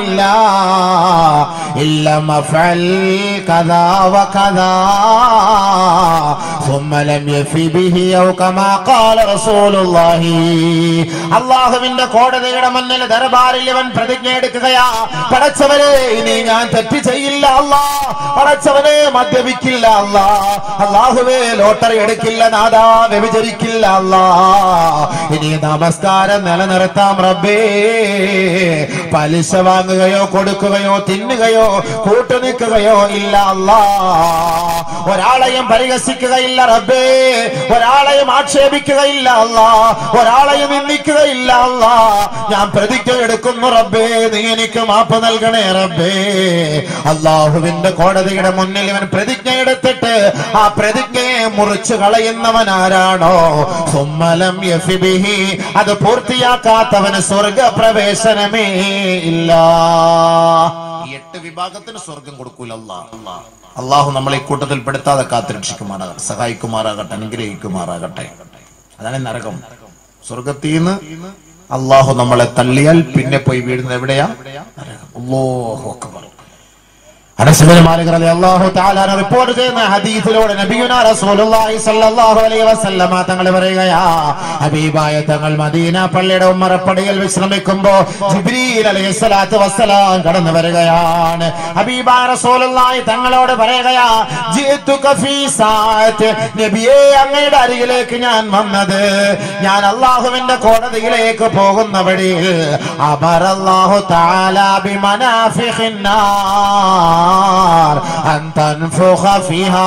الله إلا مفعل كذا وكذا ثم لم يف به أو كما قال رسول الله അള്ളാഹുവിന്റെ കോടതിയുടെ മുന്നിൽ ദർബാറിൽ ഇവൻ പ്രതിജ്ഞ എടുക്കുകയാ പടച്ചവനെ ഇനി ഞാൻ തെറ്റ് ചെയ്യില്ല അല്ലാ പടച്ചവനെ മദ്യപിക്കില്ല അല്ലാ അള്ളാഹുവേ ലോട്ടറി എടുക്കില്ല നാദാ വ്യഭിചരിക്കില്ല അല്ലാ ഇനി നമസ്കാരം നിലനിർത്താം റബ്ബേ പലിശ വാങ്ങുകയോ കൊടുക്കുകയോ തിന്നുകയോ കൂട്ടുനിൽക്കുകയോ ഇല്ല അല്ലാ ഒരാളെയും പരിഹസിക്കുകയില്ല റബ്ബേ ഒരാളെയും ആക്ഷേപിക്കുകയില്ല അല്ലാ ഒരാളെയും നിന്ദിക്കുകയില്ല അല്ലാ ഞാൻ പ്രതിജ്ഞ എടുക്കുന്നു റബ്ബേ നീ എനിക്ക് മാപ്പ് നൽകണേ റബ്ബേ അള്ളാഹുവിന്റെ കോടതിയുടെ മുന്നിൽ ഇവൻ പ്രതിജ്ഞ എടുത്തിട്ട് ആ പ്രതിജ്ഞയെ മുറിച്ചു കളയുന്നവൻ ആരാണോ സുമ്മലം യഫിബിഹി അത് പൂർത്തിയാക്കാത്തവന് സ്വർഗപ്രവേശനമേ ഇല്ല ഈ എട്ട് വിഭാഗത്തിന് സ്വർഗം കൊടുക്കൂല അല്ലാ അള്ളാഹു നമ്മളെ ഈ കൂട്ടത്തിൽ പെടുത്താതെ കാത്തിരക്ഷിക്കുമാറാകട്ടെ സഹായിക്കുമാറാകട്ടെ അനുഗ്രഹിക്കുമാറാകട്ടെ അതാണ് നരകം സ്വർഗത്തിൽ നിന്ന് അള്ളാഹു നമ്മളെ തള്ളിയാൽ പിന്നെ പോയി വീഴുന്നത് എവിടെയാ നരകം. അല്ലാഹു അക്ബർ അനസ് ബിൻ മാലിക് റളിയല്ലാഹു തആല അൻഹു റിപ്പോർട്ട് ചെയ്യുന്ന ഹദീസിലൂടെ നബിയുനാ റസൂലുള്ളാഹി സ്വല്ലല്ലാഹു അലൈഹി വസല്ലമ തങ്ങൾ പറയുകയാ ഹബീബായ തങ്ങൾ മദീന പള്ളിയുടെ ഉമ്മറപ്പടിയിൽ വിശ്രമിക്കുമ്പോ ജിബ്രീൽ അലൈഹി സ്വലാത്തു വസ്സലാം കടന്നു വരികയാണ് ഹബീബായ റസൂലുള്ളാഹി തങ്ങളോട് പറയുകയാ ജിഅ്തുക ഫീ സാഅത്ത് നബിയേ അങ്ങയുടെ അരികിലേക്ക് ഞാൻ വന്നത് ഞാൻ അള്ളാഹുവിന്റെ കോടതിയിലേക്ക് പോകുന്ന വഴിയിൽ അമറല്ലാഹു തആല ബിമനാഫിഖിൻ നാർ അൻ തൻഫുഖ ഫിഹാ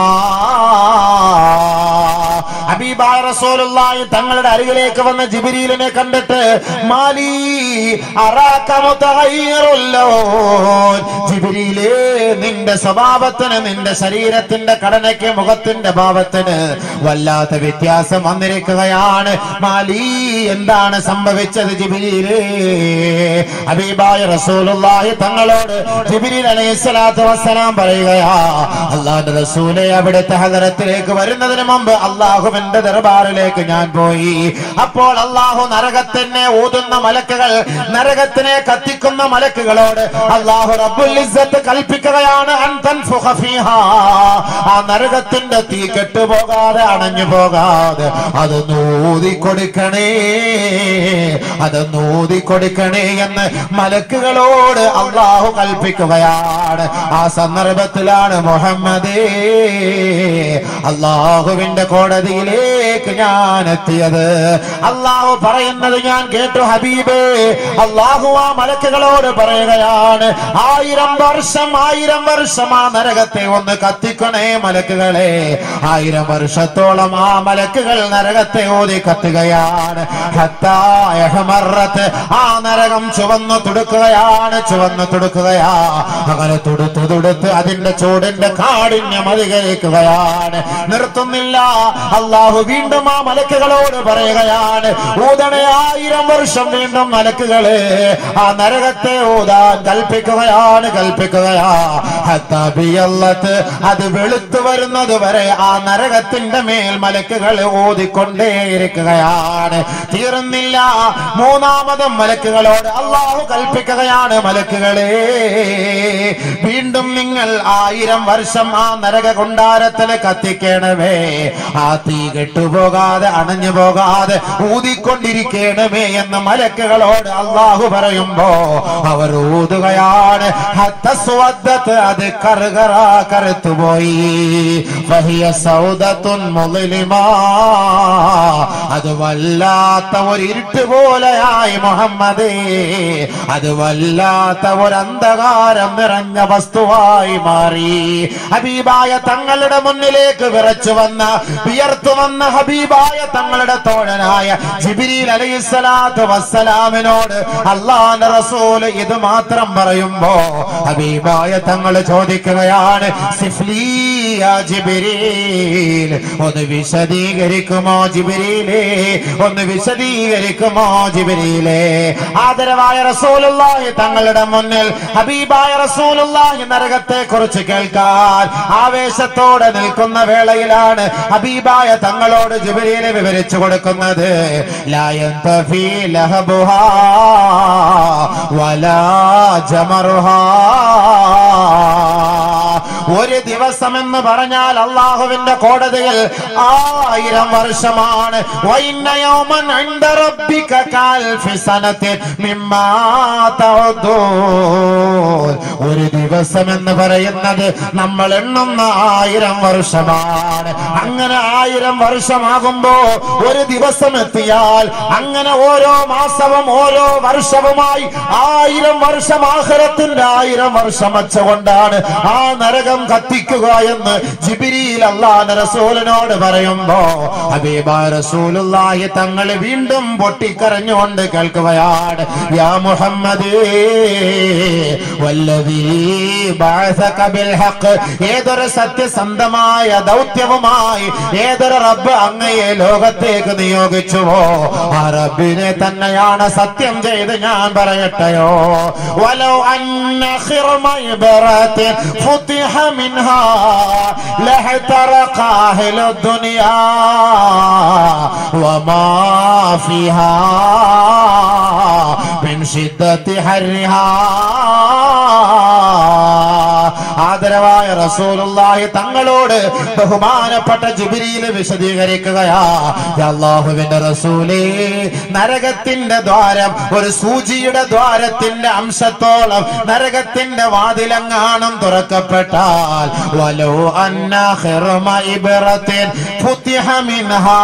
ഹബീബായ റസൂലുള്ളാഹി തങ്ങളുടെ അരികിലേക്ക് വന്ന ജിബ്രീലിനെ കണ്ടിട്ട് മാലി അറാക മുതഗയ്യിറുൽ ലൗൻ ജിബ്രീലേ നിന്റെ സ്വഭാവത്തിന് നിന്റെ ശരീരത്തിന്റെ ഘടനയ്ക്ക് മുഖത്തിന്റെ ഭാവത്തിന് വല്ലാത്ത വ്യത്യാസം വന്നിരിക്കുകയാണ് മാലി എന്താണ് സംഭവിച്ചത് ജിബ്രീലേ ഹബീബായ റസൂലുള്ളാഹി തങ്ങളോട് ജിബ്രീൽ അലൈഹി സ്വലാത്തു വസ്സലാം പറയുകയാ അള്ളാഹുന്റെ റസൂലെ അവിടുത്തെ ഹദറത്തിലേക്ക് വരുന്നതിന് മുമ്പ് അള്ളാഹുവിന്റെ ദർബാറിലേക്ക് ഞാൻ പോയി അപ്പോൾ അള്ളാഹു നരകത്തിനെ ഊതുന്ന മലക്കുകൾ നരകത്തിനെ കത്തിക്കുന്ന മലക്കുകളോട് അള്ളാഹു റബ്ബുൽ ഇസ്സത്ത് കൽപ്പിക്കുകയാണ് അൻ തൻഫുഖ ഫീഹാ. ആ നരകത്തിന്റെ തീ കെട്ടുപോകാതെ അണഞ്ഞു പോകാതെ അത് നൂതി കൊടുക്കണേ അത് നൂതി കൊടുക്കണേ എന്ന് മലക്കുകളോട് അള്ളാഹു കൽപ്പിക്കുകയാണ് ആ സന്ദർഭത്തിലാണ് മുഹമ്മദേ അള്ളാഹുവിന്റെ കോടതിയിലേക്ക് ഞാൻ എത്തിയത് അള്ളാഹു പറയുന്നത് ഞാൻ കേട്ടു ഹബീബേ അള്ളാഹു ആ മലക്കുകളോട് പറയുകയാണ് ആയിരം വർഷം ആയിരം വർഷം ആ നരകത്തെ ഒന്ന് കത്തിക്കണേ മലക്കുകളെ ആയിരം വർഷത്തോളം ആ മലക്കുകൾ നരകത്തെ ഓതി കത്തുകയാണ് ഹത്താ യഹ്മറത്ത് ആ നരകം ചുവന്നു തുടുക്കുകയാണ് ചുവന്നു തുടുക്കുകയാ അങ്ങനെ തുടുത്തു തുടുത്ത് അതിന്റെ ചൂടിന്റെ കാഠിന്യം അധികരിക്കുകയാണ് നിർത്തുന്നില്ല അള്ളാഹു വീണ്ടും ആ മലക്കുകളോട് പറയുകയാണ് ഊതണേ ആയിരം വർഷം വീണ്ടും മലക്കുകളെ ആ നരകത്തെ ഊതാൻ കൽപ്പിക്കുകയാണ് കൽപ്പിക്കുകയാ ഹത്താ ബിയല്ലത്ത് അത് വെളുത്തു വരുന്നത് വരെ ആ നരകത്തിന്റെ മേൽ മലക്കുകൾ ഓതിക്കൊണ്ടേയിരിക്കുകയാണ് തീർന്നില്ല മൂന്നാമതും മലക്കുകളോട് അള്ളാഹു കൽപ്പിക്കുകയാണ് മലക്കുകളെ വീണ്ടും നിങ്ങൾ ആയിരം വർഷം ആ നരക കൊണ്ടാരത്തിൽ കത്തിക്കണമേ ആ തീ കെട്ടുപോകാതെ അണഞ്ഞു പോകാതെ ഊതിക്കൊണ്ടിരിക്കണമേ എന്ന് മലക്കുകളോട് അള്ളാഹു പറയുമ്പോ അവർ ഊതുകയാണ് ഹത്തസ്വദ്ദത്ത് അത് കറുകറ കറുത്തുപോയി വഹിയ സൗദത്തുൻ മുളിലിമാ അത് വല്ലാത്ത ഒരു ഇരുട്ട് പോലെയായി മുഹമ്മദേ അത് വല്ലാത്ത ഒരു അന്ധകാരം നിറഞ്ഞ വസ്തുവായി മാറി ഹബീബായ തങ്ങളുടെ മുന്നിലേക്ക് വിറച്ചു വന്ന വിയർത്തു വന്ന ഹബീബായ തങ്ങളുടെ തോഴനായ ജിബിരിൽ അലൈഹിസ്സലാത്തു വസ്സലാമിനോട് അള്ളാന്റെ റസൂല് ഇത് മാത്രം പറയുമ്പോ ഹബീബായ തങ്ങൾ ചോദിക്കുകയാണ് സിഫ്ലി യാ ജിബിരീൽ ഒന്ന് വിശദീകരിക്കുമോ ജിബിരിയിലേ ഒന്ന് വിശദീകരിക്കുമോ ജിബിരിയിലേ ആദരവായ റസൂലുള്ളാഹി തങ്ങളുടെ മുന്നിൽ ഹബീബായ റസൂലുള്ളാഹി നരകത്തെ കുറിച്ച് കേൾക്കാൻ ആവേശത്തോടെ നിൽക്കുന്ന വേളയിലാണ് ഹബീബായ തങ്ങളോട് ജിബിരിയിലെ വിവരിച്ചു കൊടുക്കുന്നത് ലായന്തഫീ ലഹബുഹാ വലാ ജമറുഹാ ഒരു ദിവസം എന്ന് പറഞ്ഞാൽ അള്ളാഹുവിന്റെ കോടതിയിൽ ആയിരം വർഷമാണ് വൈന്ന യൗമൻ ഇൻദ റബ്ബിക കൽഫി സനത്തിൻ മിമ്മാ തഉദ്ദൂൻ. ഒരു ദിവസം എന്ന് പറയുന്നത് നമ്മൾ എണ്ണുന്ന ആയിരം വർഷമാണ് അങ്ങനെ ആയിരം വർഷമാകുമ്പോ ഒരു ദിവസം എത്തിയാൽ അങ്ങനെ ഓരോ മാസവും ഓരോ വർഷവുമായി ആയിരം വർഷം ആഹ്റത്തിന്റെ ആയിരം വർഷം വച്ചുകൊണ്ടാണ് ആ നരകം കത്തിക്കുക എന്ന് ജിബിരിയിൽ അള്ളാഹ് റസൂലിനോട് പറയുമ്പോ ഹബീബ റസൂലുള്ളാഹി തങ്ങൾ വീണ്ടും പൊട്ടിക്കരഞ്ഞുകൊണ്ട് കേൾക്കുകയാണ് യാ മുഹമ്മദേ വല്ലദീ ബഅസക ബിൽ ഹഖ് ഏതൊരു സത്യസന്ധമായ ദൗത്യവുമായി ഏതൊരു റബ്ബ് അങ്ങയെ ലോകത്തേക്ക് നിയോഗിച്ചുവോ ആ റബ്ബിനെ തന്നെയാണ് സത്യം ചെയ്ത് ഞാൻ പറയട്ടെയോ വലോ അന്ന ഖിർമ ഇബ്റത്തിൻ ഫുതിഹ മിൻഹാ ലഹതറഖ അഹ്ലു ദുനിയാ വമാ ഫിഹാ മിൻ ശിദ്ദത്തി ഹർഹാ ആദരവായ റസൂലുള്ളാഹി തങ്ങളോട് ബഹുമാനപ്പെട്ട ജിബ്രീൽ വിശദീകരിക്കുകയാ യാ അല്ലാഹുവിന്റെ റസൂലേ നരകത്തിന്റെ ദ്വാരം ഒരു സൂചിയുടെ ദ്വാരത്തിന്റെ അംശത്തോളം നരകത്തിന്റെ വാതിലെങ്ങാനും തുറക്കപ്പെട്ടാൽ വലോ അന്ന ഖിർമ ഇബ്റത്തിൻ ഫുതിഹ മിൻഹാ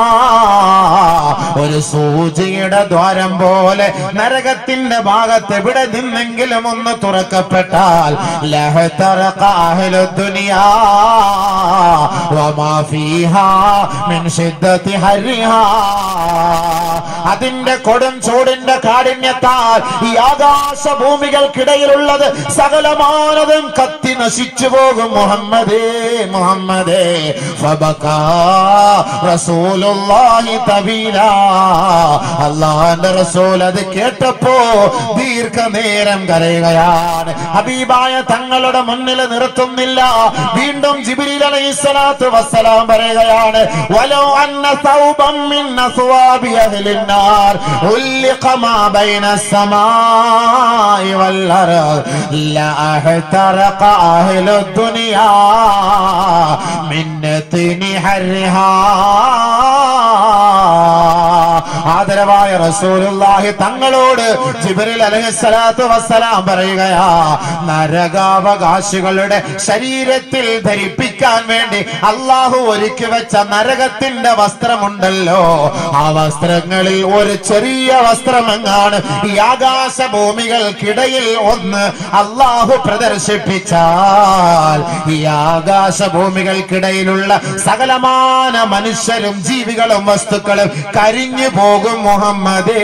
ഒരു സൂചിയുടെ ദ്വാരം പോലെ നരകത്തിന്റെ ഭാഗത്ത് എവിടെ നിന്നെങ്കിലും ഒന്ന് തുറക്കപ്പെട്ടാൽ ലഹതറഖ അഹ്ലു ദുനിയാ വമാ ഫീഹാ മിൻ ശിദ്ദത്തി ഹരിഹാ അതിന്റെ കൊടും ചൂടിന്റെ കാഠിന്യത്താൽ ഈ ആകാശ ഭൂമികൾക്കിടയിലുള്ളത് സകലമാനതും കത്തി നശിച്ചു പോകും മുഹമ്മദേ മുഹമ്മദേ ഫബകാ റസൂലുള്ളാഹി തബീലാ അള്ളാഹുവിന്റെ റസൂൽ അത് കേട്ടപ്പോ ദീർഘനേരം കരയുകയാണ് ഹബീബായ തങ്ങളുടെ മുന്നിൽ നിർത്തുന്നില്ല വീണ്ടും ജിബ്രീൽ അലൈഹിസ്സലാത്തു വസ്സലാം പറയുകയാണ് വലോ അന്ന സൗബം മിൻ അസ്വാബി അഹ്ലിൻ നാർ ഉല്ലിഖ മാ ബൈന السماء والأرض لأحترق أهل الدنيا من نتن حرها ആദരവായ റസൂലുള്ളാഹി തങ്ങളോട് ജിബ്രീൽ അലൈഹിസ്സലാത്തു വസ്സലാം പറയുകയാ നരകാവകാശികളുടെ ശരീരത്തിൽ ധരിപ്പിക്കാൻ വേണ്ടി അള്ളാഹു ഒരുക്കി വെച്ച നരകത്തിന്റെ വസ്ത്രമുണ്ടല്ലോ ആ വസ്ത്രങ്ങളിൽ ഒരു ചെറിയ വസ്ത്രമെങ്ങാണ് ഈ ആകാശ ഭൂമികൾക്കിടയിൽ ഒന്ന് അള്ളാഹു പ്രദർശിപ്പിച്ചാൽ ഈ ആകാശ ഭൂമികൾക്കിടയിലുള്ള സകലമാന മനുഷ്യരും ജീവികളും വസ്തുക്കളും കരിഞ്ഞു പോകും മുഹമ്മദേ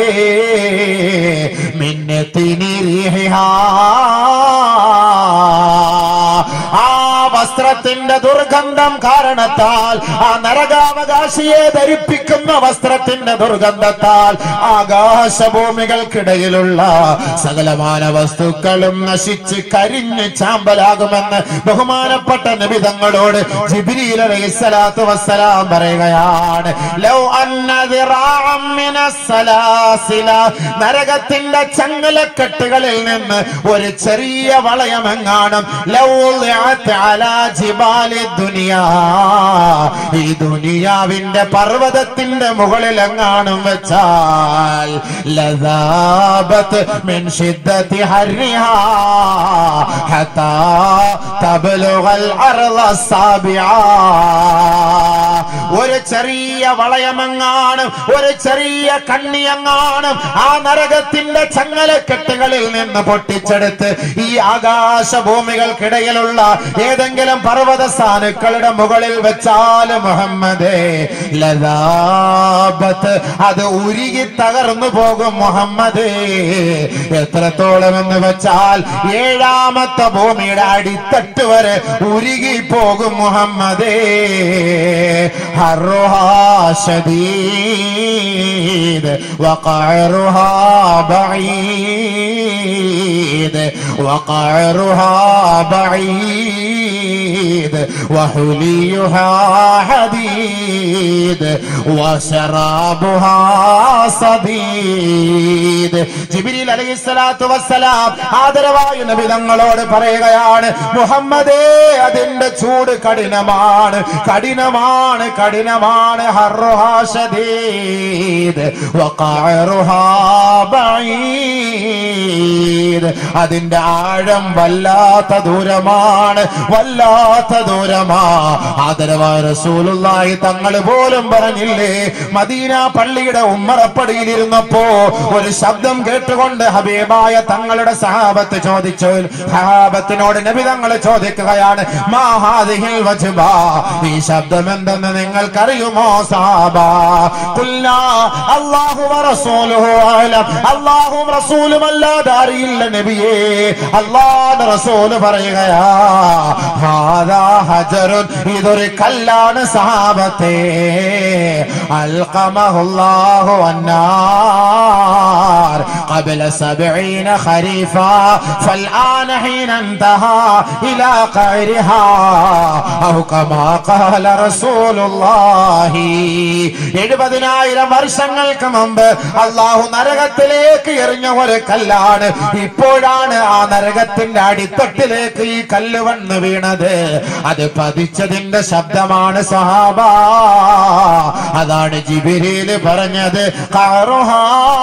മിന്നത്തിനി ആ വസ്ത്രത്തിന്റെ ദുർഗന്ധം കാരണത്താൽ ആ നരകാവകാശിയെ ധരിപ്പിക്കുന്ന വസ്ത്രത്തിന്റെ ദുർഗന്ധത്താൽ ആകാശഭൂമികൾക്കിടയിലുള്ള സകലമാന വസ്തുക്കളും നശിച്ച് കരിഞ്ഞ് ചാമ്പലാകുമെന്ന് ബഹുമാനപ്പെട്ട നിബിതങ്ങളോട് ജിബിരിയിൽ അലൈഹിസ്സലാത്തു വസ്സലാം പറയുകയാണ് ലൗ അന്ന ദിറാഅം മിനസ്സലാസില നരകത്തിന്റെ ചങ്ങലക്കെട്ടുകളിൽ നിന്ന് ഒരു ചെറിയ വളയമെങ്ങാനും ലൗ ഉളിഅത് അലാ ജിബാലി ദുനിയാ ഈ ദുനിയാവിന്റെ പർവ്വതത്തിന്റെ മുകളിൽ എങ്ങാനും വെച്ചാൽ ലദാബത്ത് മിൻ ശിദ്ദത്തി ഹർരിഹാ ഹത്താ തബ്ലുഗൽ അർള സാബിആ ഒരു ചെറിയ വളയമെങ്ങാനും ഒരു ചെറിയ കണ്ണിയെങ്ങാനും ആ നരകത്തിന്റെ ചങ്ങലക്കെട്ടുകളിൽ നിന്ന് പൊട്ടിച്ചെടുത്ത് ഈ ആകാശ ഭൂമികൾക്കിടയിലുള്ള ഏതെങ്കിലും പർവ്വത സ്ഥാനുക്കളുടെ മുകളിൽ വെച്ചാൽ മുഹമ്മദേ ലതാബത്ത് അത് ഉരുകി തകർന്നു പോകും മുഹമ്മദേ എത്രത്തോളം എന്ന് വെച്ചാൽ ഏഴാമത്തെ ഭൂമിയുടെ അടിത്തട്ട് വരെ ഉരുകി പോകും മുഹമ്മദേ حرها شديد وقعرها بعيد وقعرها بعيد وحليها حديد ശദീദ് വശറാബുഹാ സദീദ് ജിബ്രീൽ അലൈഹിസ്സലാത്തു വസ്സലാം ആദരവായ നബി തങ്ങളോട് പറയുകയാണ് മുഹമ്മദേ അതിന്റെ ചൂട് കഠിനമാണ് കഠിനമാണ് കഠിനമാണ് ഹർറുഹാ ശദീദ് വഖഅറുഹാ ബഈദ് അതിന്റെ ആഴം വല്ലാത്ത ദൂരമാണ് വല്ലാത്ത ദൂരമാ ആദരവായ റസൂലുള്ളാഹി തങ്ങൾ പോലും പറഞ്ഞില്ലേ മദീന പള്ളിയുടെ ഉമ്മറപ്പടിയിൽ ഇരുന്നപ്പോ ഒരു ശബ്ദം കേട്ടുകൊണ്ട് ഹബീബായ തങ്ങളുടെ സഹാബത്ത് ചോദിച്ചു സഹാബത്തിനോട് നബി തങ്ങൾ ചോദിക്കുകയാണ് മാഹാദിഹിൽ വജ്ബ ഈ ശബ്ദം എന്തെന്ന് നിങ്ങൾക്കറിയുമോ സാബ കുല്ലാ അല്ലാഹു വറസൂലുഹു അലം അല്ലാഹും റസൂലും അല്ലാതെ അറിയില്ല നബിയേ അല്ലാഹുവിന്റെ റസൂല് പറയുകയാ ഹാദാ ഹജറുൻ ഇതൊരു കല്ലാണ് സഹാബത്തെ അൽഖമഹുല്ലാഹു അന്നാർ قبل سبعين خريفا فالآن حين انتهى إلى قعرها أو كما قال رسول الله എഴുപതിനായിരം വർഷങ്ങൾക്ക് മുമ്പ് അള്ളാഹു നരകത്തിലേക്ക് എറിഞ്ഞ ഒരു കല്ലാണ് ഇപ്പോഴാണ് ആ നരകത്തിന്റെ അടിത്തട്ടിലേക്ക് ഈ കല്ല് വന്ന് വീണത് അത് പതിച്ചതിന്റെ ശബ്ദമാണ് സഹാബ അതാണ് ജിബിരിയില് പറഞ്ഞത് ഖറുഹാ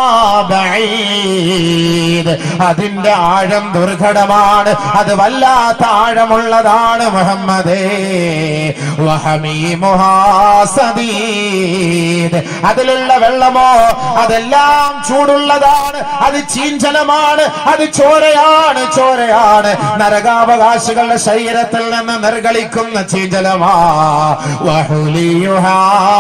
ബഈദ്. അതിന്റെ ആഴം ദുർഘടമാണ് അത് വല്ലാത്ത ആഴമുള്ളതാണ് മുഹമ്മദേ വഹമീമുഹാ സദീദ്. അതിലുള്ള വെള്ളമോ അതെല്ലാം ചൂടുള്ളതാണ് അത് ചീഞ്ചലമാണ് അത് ചോരയാണ് ചോരയാണ് നരകാവകാശികളുടെ ശരീരത്തിൽ നിന്ന് നിർഗളിക്കുന്ന ചീഞ്ചലമാ വഹുലിയുഹാ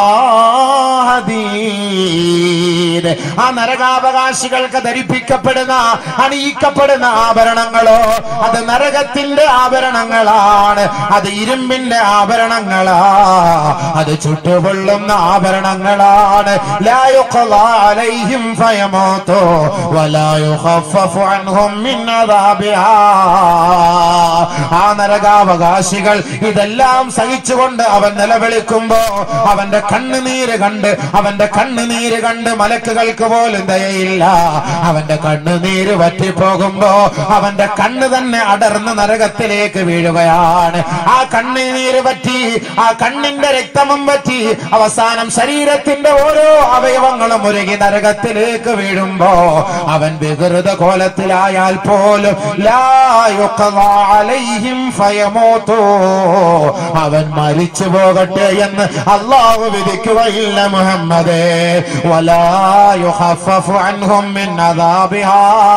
ഹദീദ്. ആ നരകാവകാശികൾക്ക് ധരിപ്പിക്കപ്പെടുന്ന അണിയിക്കപ്പെടുന്ന ആഭരണങ്ങളോ അത് നരകത്തിന്റെ ആഭരണങ്ങളാണ് അത് ഇരുമ്പിന്റെ ആഭരണങ്ങളാ അത് ചുട്ടുകൊള്ളുന്ന ആഭരണങ്ങളാണ് ലാ യുഖ്ളാ അലൈഹിം ഫയമൂതു വലാ യുഖഫഫു അൻഹും മിൻ അദാബിഹാ ആ നരകാവകാശികൾ ഇതെല്ലാം സഹിച്ചുകൊണ്ട് അവൻ നിലവിളിക്കുമ്പോ അവന്റെ കണ്ണുനീര് കണ്ട് അവന്റെ കണ്ണുനീര് കണ്ട് മലക്കുകൾക്ക് പോലും ദയയില്ല അവന്റെ കണ്ണുനീര് വറ്റിപ്പോകുമ്പോ അവന്റെ കണ്ണ് തന്നെ അടർന്ന് നരകത്തിലേക്ക് വീഴുകയാണ് ആ കണ്ണുനീര് പറ്റി ആ കണ്ണിന്റെ രക്തമും പറ്റി അവസാനം ശരീരത്തിന്റെ ഓരോ അവയവങ്ങളും ഉരുകി നരകത്തിലേക്ക് വീഴുമ്പോ അവൻ വികൃത കോലത്തിലായാൽ പോലും ലാ യുഖ്ളാ അലൈഹിം ഫയമൂതു അവൻ മരിച്ചു പോകട്ടെ എന്ന് അള്ളാഹു വിധിക്കുകയില്ല മുഹമ്മദേ വലാ യുഖഫഫു അൻഹും മിൻ അദാബിഹാ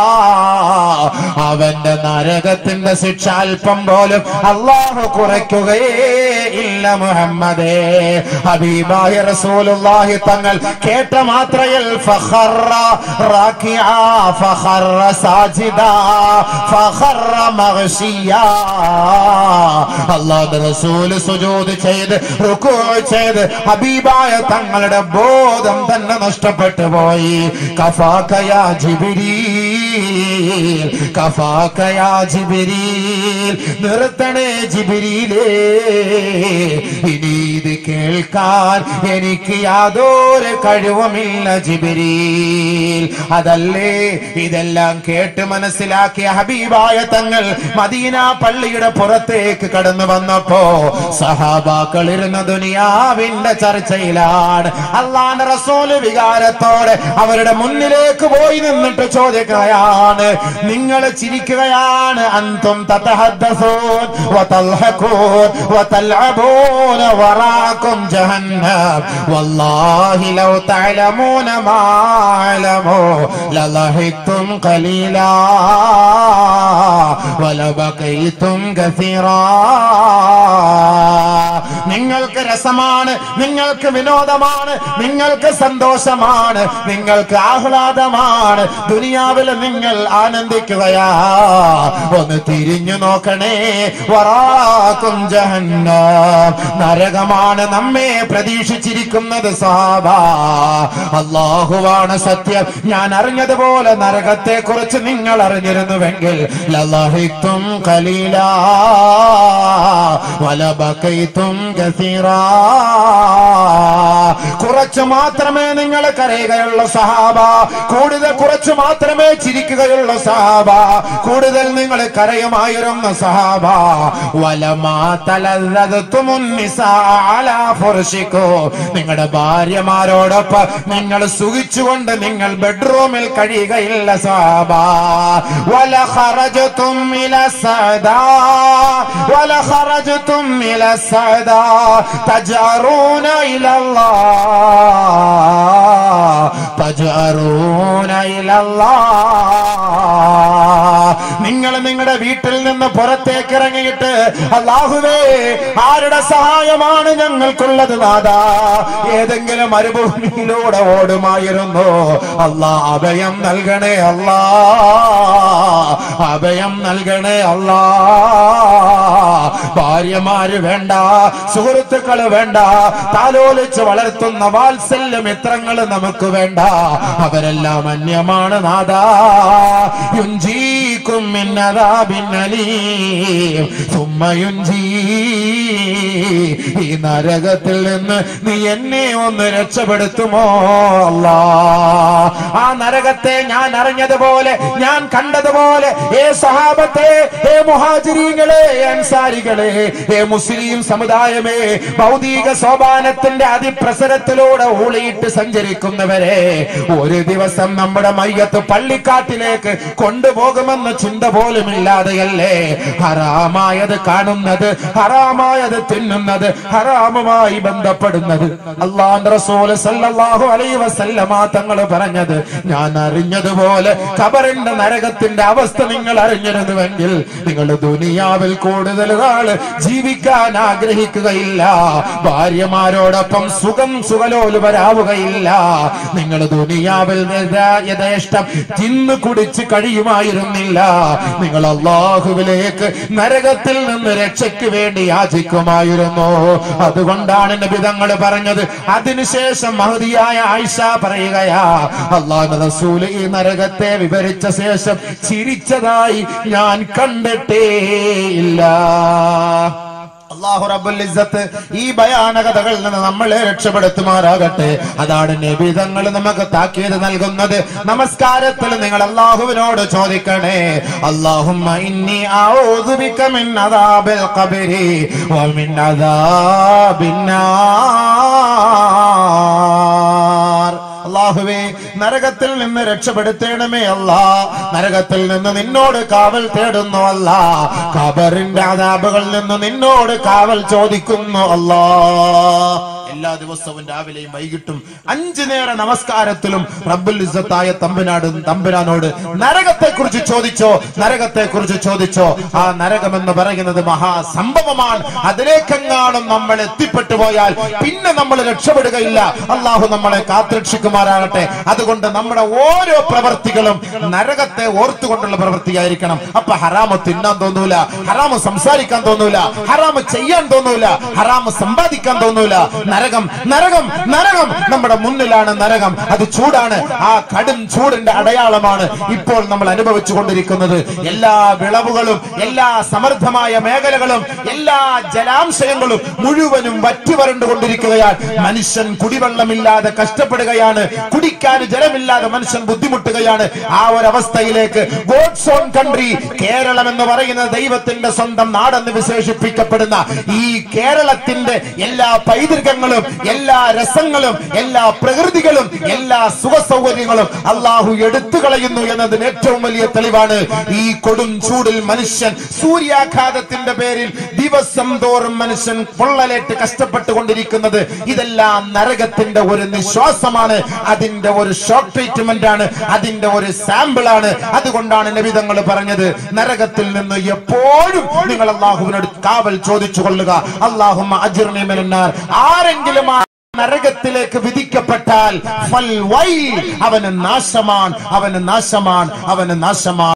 അവന്റെ നരകത്തിന്റെ ശിക്ഷ അല്പം പോലും അള്ളാഹു കുറയ്ക്കുകയേ ഇല്ല മുഹമ്മദേ ഹബീബായ റസൂലുള്ളാഹി തങ്ങൾ കേട്ട മാത്രയിൽ ഫഖറ റാക്കിഅ ഫഖറ സാജിദ ഫഖറ മഗ്ശിയ അല്ലാഹുവിന്റെ റസൂല് സുജൂദ് ചെയ്ത് റുക്കൂ ചെയ്ത് ഹബീബായ തങ്ങളുടെ ബോധം തന്നെ നഷ്ടപ്പെട്ടു പോയി കഫാക്കയാ ജിബിരീൽ കഫാക്കയാ ജിബിരീൽ നിർത്തണേ ജിബിരിയിലേ ഇനി ഇത് കേൾക്കാൻ എനിക്ക് യാതൊരു കഴിവുമില്ല ജിബിരിയിൽ അതല്ലേ ഇതെല്ലാം കേട്ട് മനസ്സിലാക്കിയ ഹബീബായ തങ്ങൾ മദീന പള്ളിയുടെ പുറത്തേക്ക് കടന്നു വന്നപ്പോ സഹാബാക്കൾ ഇരുന്ന ദുനിയാവിന്റെ ചർച്ചയിലാണ് അള്ളാന്റെ റസൂല് വികാരത്തോടെ അവരുടെ മുന്നിലേക്ക് പോയി നിന്നിട്ട് ചോദിക്കുകയാണ് നിങ്ങൾ ചിരിക്കുകയാണ് അന്തും തതഹദ്ദസൂൻ വതൽഹഖൂൻ വതൽഅബൂൻ വറാക്കും ജഹന്നം വല്ലാഹി ലൗ തഅലമൂന മാ അലമു ലളഹിത്തും ഖലീലാ വലബഖൈതും കസീറാ നിങ്ങൾക്ക് രസമാണ് നിങ്ങൾക്ക് വിനോദമാണ് നിങ്ങൾക്ക് സന്തോഷമാണ് നിങ്ങൾക്ക് ആഹ്ലാദമാണ് ദുനിയാവിൽ നിങ്ങൾ ആനന്ദിക്കുകയാ ഒന്ന് തിരിഞ്ഞു നോക്കണേ വറാക്കും ജഹന്നം നരകമാണ് നമ്മെ പ്രതീക്ഷിച്ചിരിക്കുന്നത് സാബ അള്ളാഹുവാണ് സത്യം ഞാൻ അറിഞ്ഞതുപോലെ നരകത്തെ കുറിച്ച് നിങ്ങൾ അറിഞ്ഞിരുന്നുവെങ്കിൽ ലലഹിത്തും കലീല വലബക്കൈത്തും കസീറാ കുറച്ച് മാത്രമേ നിങ്ങൾ കരയുകയുള്ള സഹാബ കൂടുതൽ കുറച്ച് മാത്രമേ ചിരിക്കുകയുള്ള സഹാബ കൂടുതൽ നിങ്ങൾ കരയുമായിരുന്ന സഹാബ വലമാ തലതുമുന്നിസാലാഫുർഷിക്കോ നിങ്ങളുടെ ഭാര്യമാരോടൊപ്പം നിങ്ങൾ സുഖിച്ചുകൊണ്ട് നിങ്ങൾ ബെഡ്റൂമിൽ കഴിയുകയില്ല സഹാബ വല ഖറജതും ഇല സദാ വല ഖറജതും ഇല സദാ തജറൂന ഇല തജറൂന ഇല നിങ്ങൾ നിങ്ങളുടെ വീട്ടിൽ നിന്ന് പുറത്തേക്ക് ഇറങ്ങിയിട്ട് അള്ളാഹുവേ ആരുടെ സഹായമാണ് ഞങ്ങൾക്കുള്ളത് നാദാ ഏതെങ്കിലും മരുഭൂമിയിലൂടെ ഓടുമായിരുന്നു അല്ലാ അഭയം നൽകണേ അല്ലാ അഭയം നൽകണേ അല്ലാ ഭാര്യമാര് വേണ്ട സുഹൃത്തുക്കള് വേണ്ട താലോലിച്ച് വളർത്തുന്ന വാത്സല്യ മിത്രങ്ങള് നമുക്ക് വേണ്ട അവരെല്ലാം അന്യമാണ് നാദാ യുഞ്ചീക്കും മിന്നതാബിന്നലീം സുമ്മ യുഞ്ചീ ഈ നരകത്തിൽ നിന്ന് നീ എന്നെ ഒന്ന് രക്ഷപ്പെടുത്തുമോ അല്ലാ ആ നരകത്തെ ഞാൻ അറിഞ്ഞതുപോലെ ഞാൻ കണ്ടതുപോലെ ഏ സഹാബത്തെ ഏ മുഹാജിരീങ്ങളെ അൻസാരികളെ ഏ മുസ്ലിം സമുദായമേ ഭൗതിക സോപാനത്തിന്റെ അതിപ്രസരത്തിലൂടെ ഊളിയിട്ട് സഞ്ചരിക്കുന്നവരെ ഒരു ദിവസം നമ്മുടെ മയ്യത്ത് പള്ളിക്കാട്ടിലേക്ക് കൊണ്ടുപോകുമെന്ന ചിന്ത പോലും ഇല്ലാതെയല്ലേ ഹറാമായത് കാണുന്നത് ഹറാമായത് തിന്നുന്നത് ഹറാമുമായി ബന്ധപ്പെടുന്നത് അള്ളാന്റെ റസൂല് സല്ലല്ലാഹു അലൈഹി വസല്ലമ തങ്ങൾ പറഞ്ഞത് ഞാൻ അറിഞ്ഞതുപോലെ ഖബറിന്റെ നരകത്തിന്റെ അവസ്ഥ നിങ്ങൾ അറിഞ്ഞിരുന്നുവെങ്കിൽ നിങ്ങൾ ദുനിയാവിൽ കൂടുതൽ നാള് ജീവിക്കാൻ ആഗ്രഹിക്കുകയില്ല ഭാര്യമാരോടൊപ്പം സുഖം സുഖലോലുപരാവുകയില്ല നിങ്ങൾ ദുനിയാവിൽ യഥാ- യഥേഷ്ടം തിന്നു കുടിച്ച് കഴിയുമായിരുന്നില്ല നിങ്ങൾ അള്ളാഹുവിലേക്ക് നരകത്തിൽ നിന്ന് രക്ഷയ്ക്ക് വേണ്ടി യാചിക്കുമായിരുന്നു അതുകൊണ്ടാണ് നബിതങ്ങൾ പറഞ്ഞത് അതിനുശേഷം മഹതിയായ ആയിഷ പറയുകയാ അള്ളാഹു റസൂല് ഈ നരകത്തെ വിവരിച്ച ശേഷം ചിരിച്ചതായി ഞാൻ കണ്ടിട്ടേ ഇല്ല അള്ളാഹു റബ്ബുൽ ഇസ്സത്ത് ഈ ഭയാനകതകളിൽ നിന്ന് നമ്മളെ രക്ഷപ്പെടുത്തുമാറാകട്ടെ അതാണ് നബിതങ്ങൾ നമുക്ക് താക്കീത് നൽകുന്നത് നമസ്കാരത്തിൽ നിങ്ങൾ അള്ളാഹുവിനോട് ചോദിക്കണേ അള്ളാഹുമ്മ ഇന്നി അഊദു ബിക മിൻ അദാബിൽ ഖബരി വമിൻ അദാബിൻ നാർ അള്ളാഹുവേ നരകത്തിൽ നിന്ന് രക്ഷപ്പെടുത്തേണമേ അല്ല നരകത്തിൽ നിന്ന് നിന്നോട് കാവൽ തേടുന്നു അല്ല ഖബറിന്റെ അതാപുകളിൽ നിന്ന് നിന്നോട് കാവൽ ചോദിക്കുന്നു അല്ലാ എല്ലാ ദിവസവും രാവിലെയും വൈകിട്ടും അഞ്ചു നേര നമസ്കാരത്തിലും റബ്ബുൽ ഇസ്സത്തായ തമ്പുനാട് തമ്പുരാനോട് നരകത്തെ കുറിച്ച് ചോദിച്ചോ നരകത്തെ കുറിച്ച് ചോദിച്ചോ ആ നരകം എന്ന് പറയുന്നത് മഹാസംഭവമാണ് അതിലേക്കെങ്ങാനും നമ്മൾ എത്തിപ്പെട്ടു പോയാൽ പിന്നെ നമ്മൾ രക്ഷപ്പെടുകയില്ല അള്ളാഹു നമ്മളെ കാത്തുരക്ഷിക്കുമാറാകട്ടെ അതുകൊണ്ട് നമ്മുടെ ഓരോ പ്രവർത്തികളും നരകത്തെ ഓർത്തുകൊണ്ടുള്ള പ്രവൃത്തിയായിരിക്കണം അപ്പൊ ഹറാമ് തിന്നാൻ തോന്നൂല ഹറാമ് സംസാരിക്കാൻ തോന്നൂല ഹറാമ് ചെയ്യാൻ തോന്നൂല ഹറാമ് സമ്പാദിക്കാൻ തോന്നൂല നരകം നരകം നരകം നമ്മുടെ മുന്നിലാണ് നരകം അത് ചൂടാണ് ആ കടും ചൂടിന്റെ അടയാളമാണ് ഇപ്പോൾ നമ്മൾ അനുഭവിച്ചു കൊണ്ടിരിക്കുന്നത് എല്ലാ വിളവുകളും എല്ലാ സമൃദ്ധമായ മേഖലകളും എല്ലാ ജലാംശയങ്ങളും മുഴുവനും വറ്റി വരണ്ടുകൊണ്ടിരിക്കുകയാണ് മനുഷ്യൻ കുടിവെള്ളമില്ലാതെ കഷ്ടപ്പെടുകയാണ് കുടിക്കാൻ ജലമില്ലാതെ മനുഷ്യൻ ബുദ്ധിമുട്ടുകയാണ് ആ ഒരു അവസ്ഥയിലേക്ക് ഗോഡ്സ് ഓൺ കൺട്രി കേരളം എന്ന് പറയുന്ന ദൈവത്തിന്റെ സ്വന്തം നാടെന്ന് വിശേഷിപ്പിക്കപ്പെടുന്ന ഈ കേരളത്തിന്റെ എല്ലാ പൈതൃകങ്ങളും എല്ലാ രസങ്ങളും എല്ലാ പ്രകൃതികളും എല്ലാ സുഖ സൗകര്യങ്ങളും അള്ളാഹു എടുത്തു കളയുന്നു എന്നതിന് ഏറ്റവും വലിയ തെളിവാണ് ഈ കൊടും ചൂടിൽ മനുഷ്യൻ സൂര്യാഘാതത്തിന്റെ പേരിൽ ദിവസം തോറും മനുഷ്യൻ പൊള്ളലേറ്റ് കഷ്ടപ്പെട്ടുകൊണ്ടിരിക്കുന്നത് ഇതെല്ലാം നരകത്തിന്റെ ഒരു നിശ്വാസമാണ് അതിന്റെ ഒരു ഷോക്ക് ട്രീറ്റ്മെന്റ് ആണ് അതിന്റെ ഒരു സാമ്പിൾ ആണ് അതുകൊണ്ടാണ് നബിതങ്ങൾ പറഞ്ഞത് നരകത്തിൽ നിന്ന് എപ്പോഴും നിങ്ങൾ അള്ളാഹുവിനോട് കാവൽ ചോദിച്ചു കൊള്ളുക അള്ളാഹുമ്മ അജിർനി മിനന്നാർ. ആരെങ്കിലും ആ നരകത്തിലേക്ക് വിധിക്കപ്പെട്ടാൽ ഫൽ വൈ അവന് നാശമാൻ അവന് നാശമാൻ അവന് നാശമാൻ